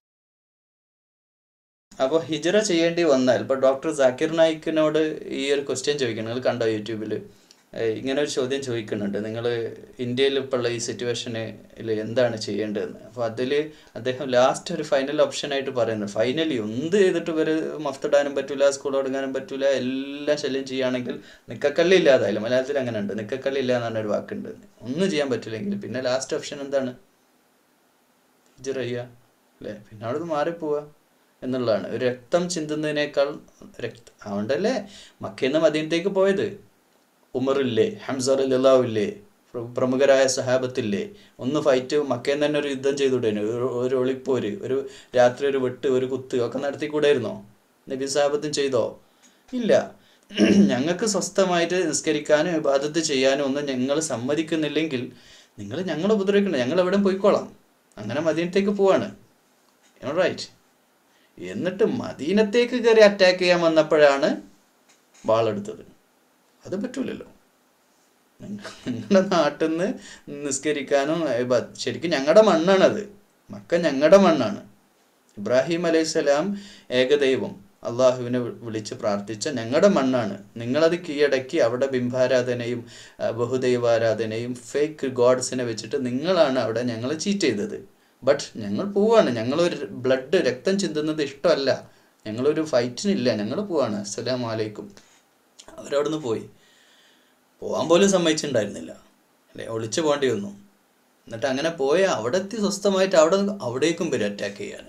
അപ്പോൾ ഹിജറ ചെയ്യേണ്ടി വന്നാൽ ഇപ്പോൾ ഡോക്ടർ ജാക്കിർ നായിക്കിനോട് ഈ ഒരു ക്വസ്റ്റ്യൻ ചോദിക്കണം നിങ്ങൾ കണ്ടോ യൂട്യൂബിൽ ഇങ്ങനെ ഒരു ചോദ്യം ചോദിക്കുന്നുണ്ട് നിങ്ങൾ ഇന്ത്യയിൽ ഇപ്പോൾ ഉള്ള ഈ സിറ്റുവേഷനിൽ എന്താണ് ചെയ്യേണ്ടതെന്ന് അപ്പോൾ അതിൽ അദ്ദേഹം ലാസ്റ്റ് ഒരു ഫൈനൽ ഓപ്ഷനായിട്ട് പറയുന്നത് ഫൈനലി എന്ത് ചെയ്തിട്ട് ഇവർ മഫ്തിടാനും പറ്റൂല സ്കൂൾ തുടങ്ങാനും പറ്റൂല എല്ലാം ശല്യം ചെയ്യുകയാണെങ്കിൽ നിക്കക്കള്ളി ഇല്ലാതായാലും മലയാളത്തിൽ അങ്ങനെ ഉണ്ട് നിക്കക്കള്ളി ഇല്ല എന്ന് പറഞ്ഞൊരു വാക്കുണ്ട് ഒന്നും ചെയ്യാൻ പറ്റില്ലെങ്കിൽ പിന്നെ ലാസ്റ്റ് ഓപ്ഷൻ എന്താണ് ഹിജറ ചെയ്യുക അല്ലേ പിന്നെ അവിടെ നിന്ന് മാറിപ്പോവുക എന്നുള്ളതാണ് ഒരു രക്തം ചിന്തുന്നതിനേക്കാൾ രക്ത അതുകൊണ്ടല്ലേ മക്കയിൽ നിന്ന് മദീനത്തേക്ക് പോയത് ഉമറില്ലേ ഹംസർ അല്ലാവില്ലേ പ്രമുഖരായ സഹാബത്തില്ലേ ഒന്ന് ഫൈറ്റ് മക്കയിൽ നിന്ന് തന്നെ ഒരു യുദ്ധം ചെയ്തുകൂടേനു ഒരു ഒരു ഒളിപ്പോര് ഒരു രാത്രി ഒരു വെട്ട് ഒരു കുത്ത് ഒക്കെ നടത്തിക്കൂടായിരുന്നോ നബി സാഹബത്തും ചെയ്തോ ഇല്ല ഞങ്ങൾക്ക് സ്വസ്ഥമായിട്ട് നിസ്കരിക്കാനും ഇബാദത്ത് ചെയ്യാനും ഒന്നും ഞങ്ങൾ സമ്മതിക്കുന്നില്ലെങ്കിൽ നിങ്ങൾ ഞങ്ങൾ ഉപദ്രവിക്കണം ഞങ്ങൾ എവിടെയും പോയിക്കോളാം അങ്ങനെ മദീനത്തേക്ക് പോവാണ് റൈറ്റ് എന്നിട്ട് മദീനത്തേക്ക് കയറി അറ്റാക്ക് ചെയ്യാൻ വന്നപ്പോഴാണ് വാളെടുത്തത് അത് പറ്റൂലല്ലോ നിങ്ങളുടെ നാട്ടിൽ നിന്ന് നിസ്കരിക്കാനും ഇബ- ശരിക്കും ഞങ്ങളുടെ മണ്ണാണത് മക്ക ഞങ്ങളുടെ മണ്ണാണ് ഇബ്രാഹിം അലൈഹിസ്സലാം ഏകദൈവം അള്ളാഹുവിനെ വി- വിളിച്ച് പ്രാർത്ഥിച്ച ഞങ്ങളുടെ മണ്ണാണ് നിങ്ങളത് കീഴടക്കി അവിടെ ബിംബാരാധനയും ആ, ബഹുദൈവാരാധനയും ഫേക്ക് ഗോഡ്സിനെ വെച്ചിട്ട് നിങ്ങളാണ് അവിടെ ഞങ്ങളെ ചീറ്റ് ചെയ്തത് ബട്ട് ഞങ്ങൾ പോവാണ് ഞങ്ങളൊരു ബ്ലഡ് രക്തം ചിന്തുന്നത് ഇഷ്ടമല്ല ഞങ്ങളൊരു ഫൈറ്റിനില്ല ഞങ്ങൾ പോവാണ് അസ്സലാമു അലൈക്കും അവരവിടുന്ന് പോയി പോകാൻ പോലും സമ്മതിച്ചിട്ടുണ്ടായിരുന്നില്ല അല്ലേ ഒളിച്ചു പോകേണ്ടി വന്നു എന്നിട്ട് അങ്ങനെ പോയ അവിടെ എത്തി സ്വസ്ഥമായിട്ട് അവിടെ അവിടേക്കും വരും അറ്റാക്ക് ചെയ്യാൻ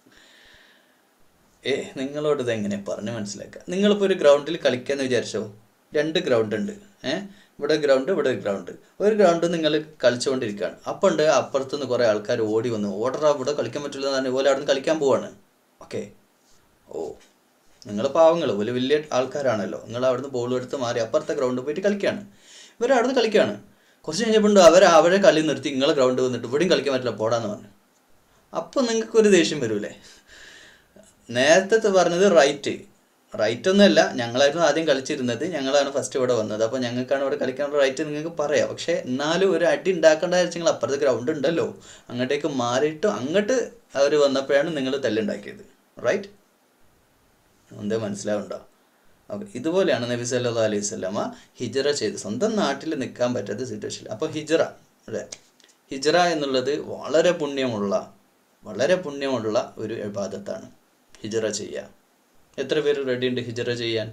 ഏ നിങ്ങളോട് ഇത് എങ്ങനെ പറഞ്ഞ് മനസ്സിലാക്കുക നിങ്ങളിപ്പോൾ ഒരു ഗ്രൗണ്ടിൽ കളിക്കാന്ന് വിചാരിച്ചോ രണ്ട് ഗ്രൗണ്ട് ഉണ്ട് ഏ ഇവിടെ ഗ്രൗണ്ട് ഇവിടെ ഒരു ഗ്രൗണ്ട് ഒരു ഗ്രൗണ്ട് നിങ്ങൾ കളിച്ചുകൊണ്ടിരിക്കുകയാണ് അപ്പം ഉണ്ട് അപ്പുറത്തുനിന്ന് കുറേ ആൾക്കാർ ഓടി വന്നു ഓർഡറാ ഇവിടെ കളിക്കാൻ പറ്റില്ല എന്നാണ് ഇതുപോലെ അവിടെ നിന്ന് കളിക്കാൻ പോവാണ് ഓക്കെ ഓ നിങ്ങൾ പാവങ്ങൾ ഒരു വലിയ ആൾക്കാരാണല്ലോ നിങ്ങൾ അവിടുന്ന് ബോൾ എടുത്ത് മാറി അപ്പുറത്തെ ഗ്രൗണ്ടിൽ പോയിട്ട് കളിക്കുകയാണ് ഇവർ അവിടുന്ന് കളിക്കുകയാണ് കുറച്ച് കഴിഞ്ഞപ്പോൾ അവർ അവരെ കളി നിർത്തി നിങ്ങളെ ഗ്രൗണ്ട് വന്നിട്ട് ഇവിടെയും കളിക്കാൻ പറ്റില്ല പോടാന്ന് പറഞ്ഞു അപ്പോൾ നിങ്ങൾക്ക് ഒരു ദേഷ്യം വരൂലേ നേരത്തെ പറഞ്ഞത് റൈറ്റ് റൈറ്റ് ഒന്നുമല്ല ഞങ്ങളായിരുന്നു ആദ്യം കളിച്ചിരുന്നത് ഞങ്ങളാണ് ഫസ്റ്റ് ഇവിടെ വന്നത് അപ്പോൾ ഞങ്ങൾക്കാണ് ഇവിടെ കളിക്കാനുള്ള റൈറ്റ് നിങ്ങൾക്ക് പറയാം പക്ഷേ എന്നാലും ഒരു അടി ഉണ്ടാക്കേണ്ട നിങ്ങൾ അപ്പുറത്ത് ഗ്രൗണ്ട് ഉണ്ടല്ലോ അങ്ങോട്ടേക്ക് മാറിയിട്ട് അങ്ങോട്ട് അവർ വന്നപ്പോഴാണ് നിങ്ങൾ തല്ലുണ്ടാക്കിയത് റൈറ്റ് എന്തേ മനസ്സിലാവുണ്ടോ ഓക്കെ ഇതുപോലെയാണ് നബി സല്ലാ അലൈഹി സ്വലമ ഹിജറ ചെയ്ത് സ്വന്തം നാട്ടിൽ നിൽക്കാൻ പറ്റാത്ത സിറ്റുവേഷൻ അപ്പോൾ ഹിജറ അല്ലേ ഹിജറ എന്നുള്ളത് വളരെ പുണ്യമുള്ള വളരെ പുണ്യമുള്ള ഒരു ഇബാദത്താണ് ഹിജറ ചെയ്യുക എത്ര പേര് റെഡി ഉണ്ട് ഹിജറ ചെയ്യാൻ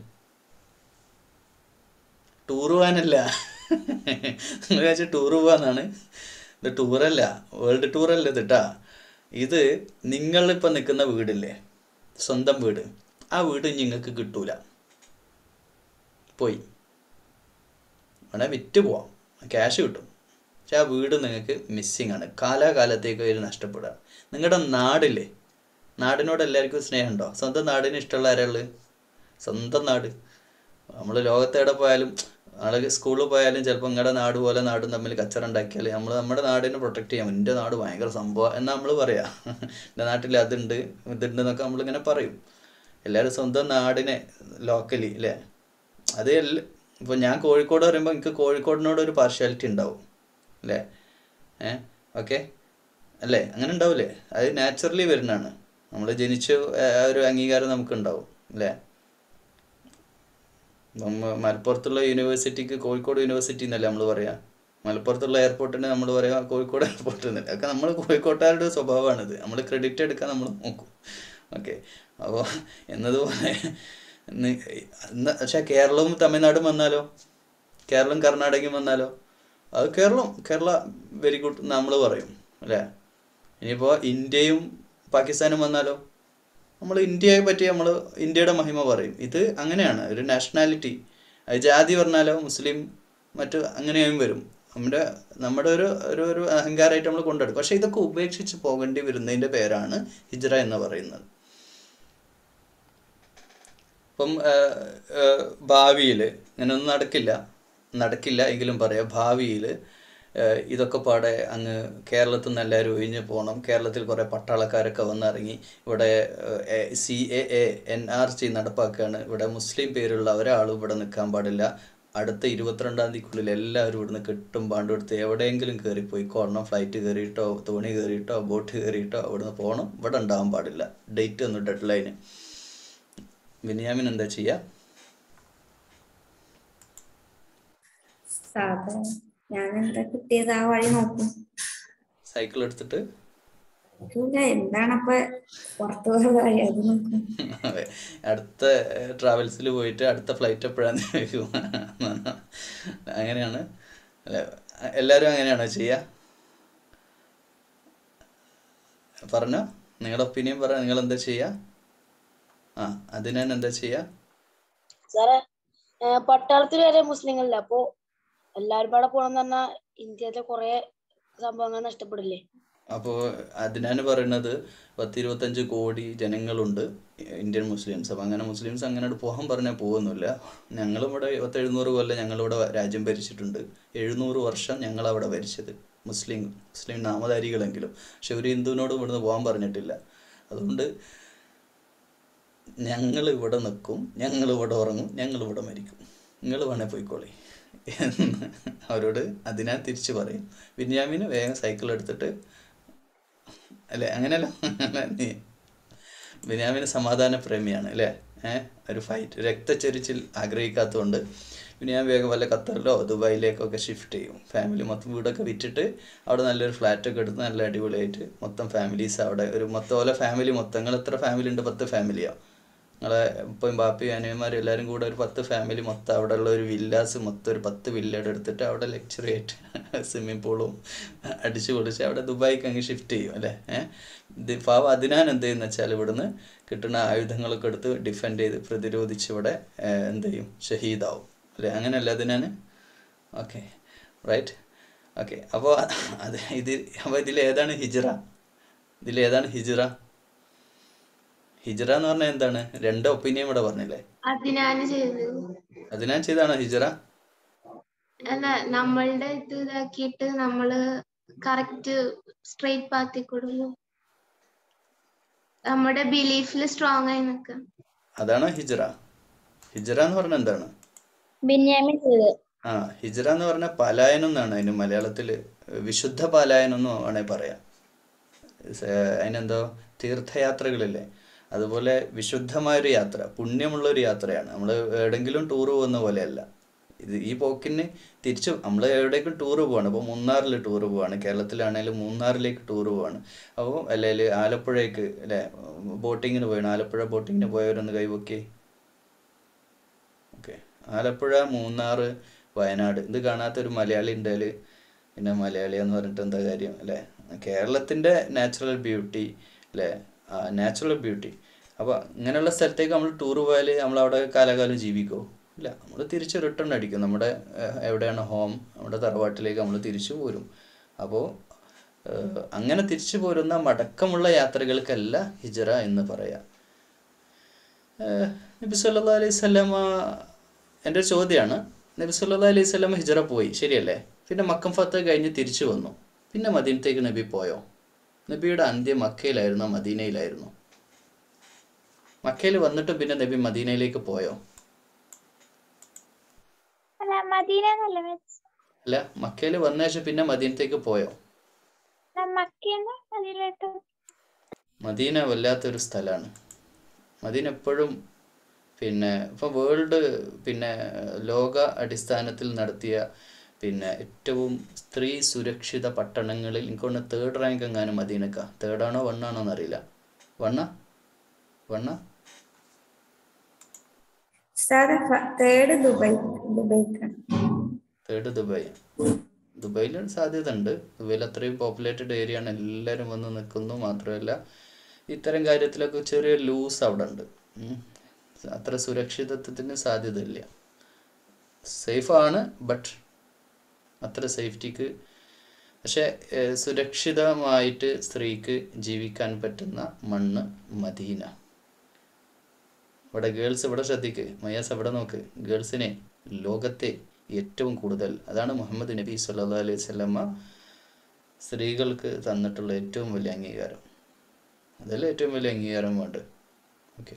ടൂർ പോകാനല്ല നിങ്ങൾ വിചാരിച്ച ടൂർ പോകാന്നാണ് ഇത് ടൂറല്ല വേൾഡ് ടൂറല്ല ഇത് കേട്ടാ ഇത് നിങ്ങളിപ്പോൾ നിൽക്കുന്ന വീടില്ലേ സ്വന്തം വീട് ആ വീട് നിങ്ങൾക്ക് കിട്ടൂല പോയി വേണേൽ വിറ്റ് പോവാം ക്യാഷ് കിട്ടും പക്ഷെ ആ വീട് നിങ്ങൾക്ക് മിസ്സിങ് ആണ് കാലാകാലത്തേക്ക് ഒരു നഷ്ടപ്പെടുകയാണ് നിങ്ങളുടെ നാടില്ലേ നാടിനോട് എല്ലാവർക്കും സ്നേഹമുണ്ടോ സ്വന്തം നാടിന് ഇഷ്ടമുള്ള ആരാള് സ്വന്തം നാട് നമ്മൾ ലോകത്തെവിടെ പോയാലും നാളെ സ്കൂളിൽ പോയാലും ചിലപ്പോൾ നിങ്ങളുടെ നാട് പോലെ നാടും തമ്മിൽ കച്ചറ ഉണ്ടാക്കിയാൽ നമ്മൾ നമ്മുടെ നാടിനെ പ്രൊട്ടക്ട് ചെയ്യാം എൻ്റെ നാട് ഭയങ്കര സംഭവം എന്ന് നമ്മൾ പറയാം എൻ്റെ നാട്ടിൽ അതുണ്ട് ഇതുണ്ട് എന്നൊക്കെ നമ്മളിങ്ങനെ പറയും എല്ലാവരും സ്വന്തം നാടിനെ ലോക്കലി അല്ലേ അത് ഇപ്പോൾ ഞാൻ കോഴിക്കോട് പറയുമ്പോൾ എനിക്ക് കോഴിക്കോടിനോട് ഒരു പാർഷ്യാലിറ്റി ഉണ്ടാവും അല്ലേ ഏ ഓക്കെ അല്ലേ അങ്ങനെ ഉണ്ടാവില്ലേ അത് നാച്ചുറലി വരുന്നതാണ് നമ്മൾ ജനിച്ച ആ ഒരു അംഗീകാരം നമുക്ക് ഉണ്ടാവും അല്ലേ ഇപ്പം മലപ്പുറത്തുള്ള യൂണിവേഴ്സിറ്റിക്ക് കോഴിക്കോട് യൂണിവേഴ്സിറ്റി എന്നല്ലേ നമ്മൾ പറയാ മലപ്പുറത്തുള്ള എയർപോർട്ടിന് നമ്മൾ പറയാ കോഴിക്കോട് എയർപോർട്ട് എന്നല്ല ഒക്കെ നമ്മൾ കോഴിക്കോട്ടുകാരുടെ സ്വഭാവമാണിത് നമ്മൾ ക്രെഡിറ്റ് എടുക്കാൻ നമ്മൾ നോക്കും ഓക്കെ അപ്പോൾ എന്നതുപോലെ ഇന്ന് ഇന്ന് പക്ഷേ കേരളവും തമിഴ്നാടും വന്നാലോ കേരളം കർണാടകയും വന്നാലോ അത് കേരളം കേരള വെരി ഗുഡ് നമ്മൾ പറയും അല്ലേ ഇനിയിപ്പോൾ ഇന്ത്യയും പാകിസ്ഥാനും വന്നാലോ നമ്മൾ ഇന്ത്യയെ പറ്റി നമ്മൾ ഇന്ത്യയുടെ മഹിമ പറയും ഇത് അങ്ങനെയാണ് ഒരു നാഷണാലിറ്റി അത് ജാതി പറഞ്ഞാലോ മുസ്ലിം മറ്റു അങ്ങനെയും വരും നമ്മുടെ നമ്മുടെ ഒരു ഒരു ഒരു അഹങ്കാരമായിട്ട് നമ്മൾ കൊണ്ടെടുക്കും പക്ഷേ ഇതൊക്കെ ഉപേക്ഷിച്ച് പോകേണ്ടി വരുന്നതിൻ്റെ പേരാണ് ഹിജ്റ എന്ന് പറയുന്നത് ഇപ്പം ഭാവിയിൽ ഇങ്ങനെയൊന്നും നടക്കില്ല നടക്കില്ല എങ്കിലും പറയാം ഭാവിയിൽ ഇതൊക്കെ പാടെ അങ്ങ് കേരളത്തിൽ നിന്ന് എല്ലാവരും ഒഴിഞ്ഞു പോകണം കേരളത്തിൽ കുറേ പട്ടാളക്കാരൊക്കെ വന്നിറങ്ങി ഇവിടെ C A A N R C നടപ്പാക്കുകയാണ് ഇവിടെ മുസ്ലിം പേരുള്ള ഒരാളും ഇവിടെ നിൽക്കാൻ പാടില്ല അടുത്ത ഇരുപത്തിരണ്ടാം തീയതിക്കുള്ളിൽ എല്ലാവരും ഇവിടുന്ന് കെട്ടും പാണ്ടും എടുത്ത് എവിടെയെങ്കിലും കയറിപ്പോയി കൊള്ളണം ഫ്ലൈറ്റ് കയറിയിട്ടോ തോണി കയറിയിട്ടോ ബോട്ട് കയറിയിട്ടോ അവിടുന്ന് പോകണം ഇവിടെ ഉണ്ടാകാൻ പാടില്ല ഡേറ്റ് ഒന്ന് ഡെഡ് ലൈന് ബിനിയാമിൻ എന്താ ചെയ്യുക സാധാ ഞാൻ എന്താ കിട്ടിയത് ആ വഴി നോക്കും സൈക്കിൾ എടുത്തിട്ട് ഇല്ല എന്താണപ്പൊ പുറത്തു പോയ വഴി അത് നോക്കും അതെ അടുത്ത ട്രാവൽസിൽ പോയിട്ട് അടുത്ത ഫ്ലൈറ്റ് എപ്പോഴാന്ന് ചോദിക്കും അങ്ങനെയാണ് അല്ലെ എല്ലാവരും അങ്ങനെയാണോ ചെയ്യുക പറഞ്ഞോ നിങ്ങളുടെ ഒപ്പീനിയൻ പറ നിങ്ങൾ എന്താ ചെയ്യുക ആ അതിനാൻ എന്താ ചെയ്യുക സാറേ പട്ടാളത്തിൽ വരെ മുസ്ലിങ്ങളില്ല അപ്പോ എല്ലാരും പാടെ പോണെന്ന് പറഞ്ഞാൽ ഇന്ത്യയിലെ കുറെ സംഭവങ്ങൾ നഷ്ടപ്പെടില്ലേ അപ്പോൾ അതിനാണ് പറയുന്നത് പത്ത് ഇരുപത്തഞ്ച് കോടി ജനങ്ങളുണ്ട് ഇന്ത്യൻ മുസ്ലിംസ് അപ്പം അങ്ങനെ മുസ്ലിംസ് അങ്ങനെ പോകാൻ പറഞ്ഞാൽ പോകുന്നില്ല ഞങ്ങളും ഇവിടെ പത്ത് എഴുന്നൂറ് കൊല്ലം ഞങ്ങളിവിടെ രാജ്യം ഭരിച്ചിട്ടുണ്ട് എഴുന്നൂറ് വർഷം ഞങ്ങളവിടെ ഭരിച്ചത് മുസ്ലിം മുസ്ലിം നാമധാരികളെങ്കിലും പക്ഷെ ഒരു ഹിന്ദുവിനോട് ഇവിടുന്ന് പോകാൻ പറഞ്ഞിട്ടില്ല അതുകൊണ്ട് ഞങ്ങൾ ഇവിടെ നിൽക്കും ഞങ്ങൾ ഇവിടെ ഉറങ്ങും ഞങ്ങൾ ഇവിടെ മരിക്കും നിങ്ങൾ വേണേൽ പോയിക്കോളി എന്ന് അവരോട് അതിനാൽ തിരിച്ചു പറയും ബിന്യാമിന് വേഗം സൈക്കിൾ എടുത്തിട്ട് അല്ലേ അങ്ങനെയല്ല നീ ബിന്യാമിന് സമാധാന പ്രേമിയാണ് അല്ലേ ഏഹ് ഒരു ഫൈറ്റ് രക്തച്ചൊരിച്ചിൽ ആഗ്രഹിക്കാത്തതുകൊണ്ട് ബിന്യാമി വേഗം വല്ല ഖത്തറിലോ ദുബായിലേക്കൊക്കെ ഷിഫ്റ്റ് ചെയ്യും ഫാമിലി മൊത്തം വീടൊക്കെ വിറ്റിട്ട് അവിടെ നല്ലൊരു ഫ്ലാറ്റൊക്കെ എടുത്ത് നല്ല അടിപൊളിയായിട്ട് മൊത്തം ഫാമിലീസ് അവിടെ ഒരു മൊത്തം പോലെ ഫാമിലി മൊത്തം നിങ്ങൾ എത്ര ഫാമിലി ഉണ്ട് പത്ത് ഫാമിലിയോ നിങ്ങളെ ഇപ്പം ബാപ്പി അനിയന്മാരും എല്ലാവരും കൂടെ ഒരു പത്ത് ഫാമിലി മൊത്തം അവിടെ ഉള്ള ഒരു വില്ലാസ് മൊത്തം ഒരു പത്ത് വില്ലയുടെ എടുത്തിട്ട് അവിടെ ലെക്ചർ ആയിട്ട് സ്വിമ്മിംഗ് പൂളും അടിച്ചു പൊളിച്ച് അവിടെ ദുബായിക്ക് അങ്ങ് ഷിഫ്റ്റ് ചെയ്യും അല്ലേ ഏഹ് പാവ അതിനാൻ എന്ത് ചെയ്യുന്ന വെച്ചാൽ ഇവിടുന്ന് കിട്ടുന്ന ആയുധങ്ങളൊക്കെ എടുത്ത് ഡിഫെൻഡ് ചെയ്ത് പ്രതിരോധിച്ച് ഇവിടെ എന്ത് ചെയ്യും ഷഹീദാവും അല്ലേ അങ്ങനെയല്ല അതിനാൻ ഓക്കെ റൈറ്റ് ഓക്കെ അപ്പോൾ അത് ഇത് അപ്പോൾ ഇതിൽ ഏതാണ് ഹിജ്റ ഇതിൽ ഏതാണ് ഹിജ്റ ഹിജ്റ എന്ന് പറഞ്ഞാൽ എന്താണ് രണ്ട് ഒപ്പീനിയൻ ഇവിടെ പറഞ്ഞില്ലേ അതിനാണ് ചെയ്തത് അതിനാൽ ചെയ്താണോ ഹിജ്റ അല്ല നമ്മളുടെ ഇത് ഇതാക്കിയിട്ട് നമ്മള് കറക്റ്റ് സ്ട്രെയിറ്റ് പാത്തിൽ കൊടുക്കും നമ്മുടെ ബിലീഫിൽ സ്ട്രോങ് ആയി നിൽക്കാം അതാണോ ഹിജ്റ ഹിജ്റ എന്ന് പറഞ്ഞാൽ എന്താണ് ബെന്യാമിൻ ചെയ്ത് ആ ഹിജ്റ എന്ന് പറഞ്ഞാൽ പലായനം എന്നാണ് അതിന് മലയാളത്തിൽ വിശുദ്ധ പലായനം എന്ന് വേണേൽ പറയാം സ- അതിനെന്തോ തീർത്ഥയാത്രകളില്ലേ അതുപോലെ വിശുദ്ധമായൊരു യാത്ര പുണ്യമുള്ളൊരു യാത്രയാണ് നമ്മൾ എവിടെങ്കിലും ടൂർ പോകുന്ന പോലെയല്ല ഇത് ഈ പോക്കിന് തിരിച്ച് നമ്മൾ എവിടേക്കും ടൂർ പോവാണ് അപ്പോൾ മൂന്നാറിൽ ടൂർ പോവാണ് കേരളത്തിലാണെങ്കിലും മൂന്നാറിലേക്ക് ടൂർ പോവാണ് അപ്പോൾ അല്ലെങ്കിൽ ആലപ്പുഴയ്ക്ക് അല്ലേ ബോട്ടിങ്ങിന് പോയാണ് ആലപ്പുഴ ബോട്ടിങ്ങിന് പോയവരൊന്ന് കൈവക്കി ഓക്കെ ആലപ്പുഴ മൂന്നാർ വയനാട് ഇത് കാണാത്ത ഒരു മലയാളി ഉണ്ടായാൽ പിന്നെ മലയാളി എന്ന് പറഞ്ഞിട്ട് എന്താ കാര്യം അല്ലേ കേരളത്തിൻ്റെ നാച്ചുറൽ ബ്യൂട്ടി അല്ലേ നാച്ചുറൽ ബ്യൂട്ടി അപ്പോൾ ഇങ്ങനെയുള്ള സ്ഥലത്തേക്ക് നമ്മൾ ടൂർ പോയാൽ നമ്മൾ അവിടെ കാലാകാലം ജീവിക്കുമോ ഇല്ല നമ്മൾ തിരിച്ച് റിട്ടേൺ അടിക്കും നമ്മുടെ ഏഹ്, എവിടെയാണ് ഹോം നമ്മുടെ തറവാട്ടിലേക്ക് നമ്മൾ തിരിച്ചു പോരും അപ്പോൾ അങ്ങനെ തിരിച്ചു പോരുന്ന മടക്കമുള്ള യാത്രകൾക്കല്ല ഹിജറ എന്ന് പറയാം ഏഹ്, നബി സല്ലല്ലാഹു അലൈഹി സ്വലമ എൻ്റെ ഒരു ചോദ്യമാണ് നബി സല്ലല്ലാഹു അലൈഹി സ്വലമ ഹിജറ പോയി ശരിയല്ലേ പിന്നെ മക്കം ഫത്ത് കഴിഞ്ഞ് തിരിച്ചു വന്നു പിന്നെ മദീനത്തേക്ക് നബി പോയോ നബിയുടെ അന്ത്യം മക്കയിലായിരുന്നോ മദീനയിലായിരുന്നോ മക്കയിൽ വന്നിട്ട് പിന്നെ നബി മദീനയിലേക്ക് പോയോ അല്ല മദീന എന്നല്ല വെച്ച് അല്ല മക്കയിൽ വന്ന ശേഷം പിന്നെ മദീനത്തേക്ക് പോയോ മക്കിന്ന് മദീനയിലോട്ട് മദീന വല്ലാത്തൊരു സ്ഥലമാണ് മദീന എപ്പോഴും പിന്നെ ഇപ്പോൾ വേൾഡ് പിന്നെ ലോക അടിസ്ഥാനത്തിൽ നടത്തിയ പിന്നെ ഏറ്റവും സ്ത്രീ സുരക്ഷിത പട്ടണങ്ങളിൽ എനിക്കൊന്ന് തേർഡ് റാങ്ക് എങ്ങാനും മദീനക്ക തേർഡാണോ വണ്ണാണോ എന്നറിയില്ല വണ്ണ വണ്ണ ഉസ്താദ് തേർഡ് ദുബായ് ദുബൈക്കാണ് തേർഡ് ദുബായ് ദുബായിൽ സാധ്യത ഉണ്ട് ദുബായിൽ അത്രയും പോപ്പുലേറ്റഡ് ഏരിയ ആണ് എല്ലാവരും വന്ന് നിൽക്കുന്നു മാത്രമല്ല ഇത്തരം കാര്യത്തിലൊക്കെ ചെറിയ ലൂസ് അവിടെ ഉണ്ട് ഉം. അത്ര സുരക്ഷിതത്വത്തിന് സാധ്യതയില്ല സേഫാണ് ബട്ട് അത്ര സേഫ്റ്റിക്ക് പക്ഷെ ഏഹ്, സുരക്ഷിതമായിട്ട് സ്ത്രീക്ക് ജീവിക്കാൻ പറ്റുന്ന മണ്ണ് മദീന ഇവിടെ ഗേൾസ് ഇവിടെ ശ്രദ്ധിക്ക് മയാസ് ഇവിടെ നോക്ക് ഗേൾസിനെ ലോകത്തെ ഏറ്റവും കൂടുതൽ അതാണ് മുഹമ്മദ് നബി സല്ലാ അലൈഹി സ്വലമ്മ സ്ത്രീകൾക്ക് തന്നിട്ടുള്ള ഏറ്റവും വലിയ അംഗീകാരം അതല്ലേ ഏറ്റവും വലിയ അംഗീകാരം വേണ്ട ഓക്കെ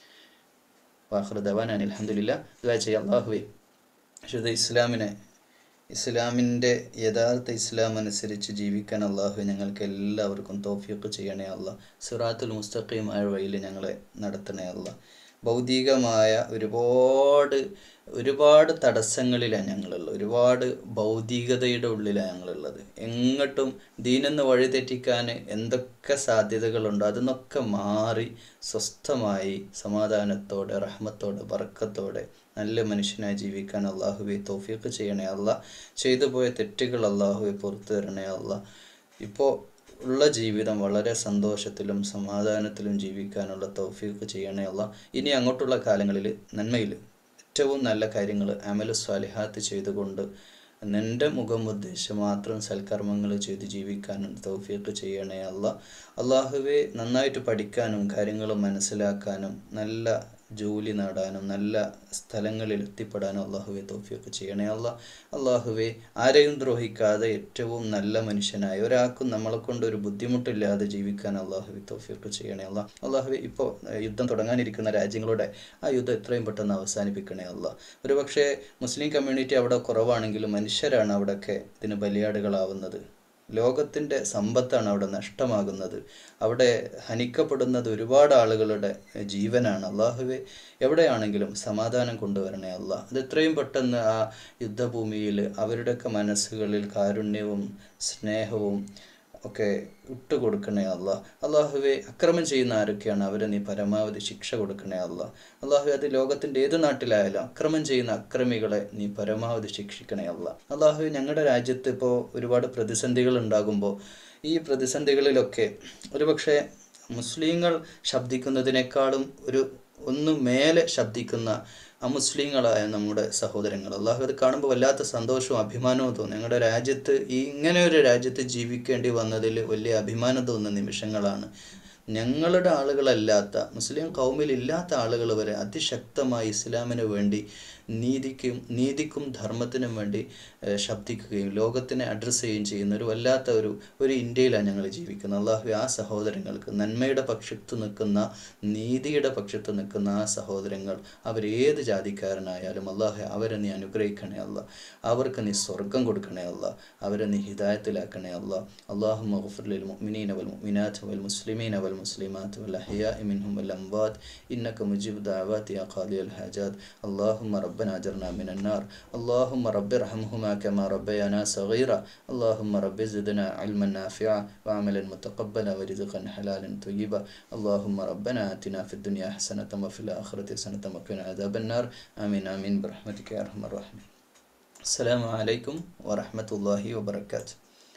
വാഹൃദവാൻ അലഹമില്ല ഇതാ ചെയ്യാം അള്ളാഹുവേ വിശുദ്ധ ഇസ്ലാമിനെ ഇസ്ലാമിൻ്റെ യഥാർത്ഥ ഇസ്ലാം അനുസരിച്ച് ജീവിക്കാൻ അള്ളാഹു ഞങ്ങൾക്ക് എല്ലാവർക്കും തോഫിയൊക്കെ ചെയ്യണേ അല്ല സിറാത്തുൽ മുസ്തഖീമായ വഴിയിൽ ഞങ്ങളെ നടത്തണേ അല്ല ഭൗതികമായ ഒരുപാട് ഒരുപാട് തടസ്സങ്ങളിലാണ് ഞങ്ങളുള്ളത് ഒരുപാട് ഭൗതികതയുടെ ഉള്ളിലാണ് ഞങ്ങളുള്ളത് എങ്ങോട്ടും ദീനെന്ന് വഴിതെറ്റിക്കാൻ എന്തൊക്കെ സാധ്യതകളുണ്ടോ അതിന്നൊക്കെ മാറി സ്വസ്ഥമായി സമാധാനത്തോടെ റഹ്മത്തോടെ ബർക്കത്തോടെ നല്ല മനുഷ്യനായി ജീവിക്കാൻ അള്ളാഹുവെ തോഫീക്ക് ചെയ്യണേ അല്ല ചെയ്തു പോയ തെറ്റുകൾ അള്ളാഹുവെ പുറത്തു തരണേ അല്ല ഇപ്പോൾ ഉള്ള ജീവിതം വളരെ സന്തോഷത്തിലും സമാധാനത്തിലും ജീവിക്കാനുള്ള തൗഫീഖ് ചെയ്യണേ അല്ല ഇനി അങ്ങോട്ടുള്ള കാലങ്ങളിൽ നന്മയിൽ ഏറ്റവും നല്ല കാര്യങ്ങൾ അമലു സ്വാലിഹാത്ത് ചെയ്തുകൊണ്ട് നിൻ്റെ മുഖം ഉദ്ദേശിച്ച് മാത്രം സൽക്കർമ്മങ്ങൾ ചെയ്ത് ജീവിക്കാനും തൗഫീഖ് ചെയ്യണേ അല്ല അള്ളാഹുവെ നന്നായിട്ട് പഠിക്കാനും കാര്യങ്ങൾ മനസ്സിലാക്കാനും നല്ല ജോലി നേടാനും നല്ല സ്ഥലങ്ങളിൽ എത്തിപ്പെടാനും അള്ളാഹുവെ തൗഫീഖ് ചെയ്യണേ അല്ല അള്ളാഹുവെ ആരെയും ദ്രോഹിക്കാതെ ഏറ്റവും നല്ല മനുഷ്യനായ ഒരാൾക്കും നമ്മളെ കൊണ്ട് ഒരു ബുദ്ധിമുട്ടില്ലാതെ ജീവിക്കാൻ അള്ളാഹുവെ തൗഫീഖ് ചെയ്യണേ അല്ല അള്ളാഹുവെ ഇപ്പോൾ യുദ്ധം തുടങ്ങാനിരിക്കുന്ന രാജ്യങ്ങളുടെ ആ യുദ്ധം എത്രയും പെട്ടെന്ന് അവസാനിപ്പിക്കണേ അല്ല ഒരു പക്ഷേ മുസ്ലിം കമ്മ്യൂണിറ്റി അവിടെ കുറവാണെങ്കിലും മനുഷ്യരാണ് അവിടെയൊക്കെ ഇതിന് ബലിയാടുകളാവുന്നത് ലോകത്തിൻ്റെ സമ്പത്താണ് അവിടെ നഷ്ടമാകുന്നത് അവിടെ ഹനിക്കപ്പെടുന്നത് ഒരുപാട് ആളുകളുടെ ജീവനാണ് അള്ളാഹുവെ എവിടെയാണെങ്കിലും സമാധാനം കൊണ്ടുവരണേ അല്ല അത് എത്രയും പെട്ടെന്ന് ആ യുദ്ധഭൂമിയിൽ അവരുടെയൊക്കെ മനസ്സുകളിൽ കാരുണ്യവും സ്നേഹവും ഒക്കെ ഇട്ടുകൊടുക്കണേ അല്ല അള്ളാഹുവെ അക്രമം ചെയ്യുന്ന ആരൊക്കെയാണ് അവരെ നീ പരമാവധി ശിക്ഷ കൊടുക്കണേ അല്ല അള്ളാഹു അത് ലോകത്തിൻ്റെ ഏത് നാട്ടിലായാലും അക്രമം ചെയ്യുന്ന അക്രമികളെ നീ പരമാവധി ശിക്ഷിക്കണേ അല്ല അള്ളാഹു ഞങ്ങളുടെ രാജ്യത്ത് ഇപ്പോൾ ഒരുപാട് പ്രതിസന്ധികൾ ഉണ്ടാകുമ്പോൾ ഈ പ്രതിസന്ധികളിലൊക്കെ ഒരുപക്ഷെ മുസ്ലിങ്ങൾ ശബ്ദിക്കുന്നതിനേക്കാളും ഒരു ഒന്ന് മേലെ ശബ്ദിക്കുന്ന അമുസ്ലിങ്ങളായ നമ്മുടെ സഹോദരങ്ങൾ അള്ളാഹു അത് കാണുമ്പോൾ വല്ലാത്ത സന്തോഷവും അഭിമാനവും തോന്നും ഞങ്ങളുടെ രാജ്യത്ത് ഈ ഇങ്ങനെ ഒരു രാജ്യത്ത് ജീവിക്കേണ്ടി വന്നതിൽ വലിയ അഭിമാനം തോന്നുന്ന നിമിഷങ്ങളാണ് ഞങ്ങളുടെ ആളുകളല്ലാത്ത മുസ്ലിം കൗമിലില്ലാത്ത ആളുകൾ വരെ അതിശക്തമായി ഇസ്ലാമിന് വേണ്ടി നീതിക്കും നീതിക്കും ധർമ്മത്തിനും വേണ്ടി ഏഹ്, ശബ്ദിക്കുകയും ലോകത്തിനെ അഡ്രസ്സ് ചെയ്യുകയും ചെയ്യുന്ന ഒരു വല്ലാത്ത ഒരു ഒരു ഇന്ത്യയിലാണ് ഞങ്ങൾ ജീവിക്കുന്നത് അള്ളാഹു ആ സഹോദരങ്ങൾക്ക് നന്മയുടെ പക്ഷത്ത് നിൽക്കുന്ന നീതിയുടെ പക്ഷത്ത് നിൽക്കുന്ന ആ സഹോദരങ്ങൾ അവരേത് ജാതിക്കാരനായാലും അള്ളാഹു അവരെ നീ അനുഗ്രഹിക്കണേ അല്ല അവർക്ക് നീ സ്വർഗം കൊടുക്കണേ അല്ല അവരെ നീ ഹിദായത്തിലാക്കണേ അല്ല അള്ളാഹു മഗ്ഫിർ മുഅ്മിനീന വൽ മുഅ്മിനാത്ത് വൽ മുസ്ലിമീന വൽ മുസ്ലിമാത്ത് വൽ അഹ്യാഇ മിൻഹും വൽ അംവാത് ഇന്നക മുജീബ് ദഅവാതി യാ ഖാദി അൽ ഹാജാത് اللهم ربنا اجرنا من النار اللهم رب ارحمهما كما ربيانا صغيرا اللهم رب زدنا علما نافعا وعملا متقبلا ورزقا حلالا طيبا اللهم ربنا آتنا في الدنيا حسنة وفي الآخرة حسنة وقنا عذاب النار آمين آمين برحمتك يا أرحم الراحمين السلام عليكم ورحمة الله وبركاته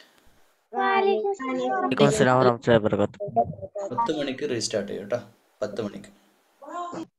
وعليكم السلام വലൈക്കും അസ്സലാം വറഹ്മത്തുള്ളാഹി വബറകാതുഹു പത്ത് മണിക്ക് റീസ്റ്റാർട്ട് ചെയ്യും കേട്ടോ പത്ത് മണിക്ക്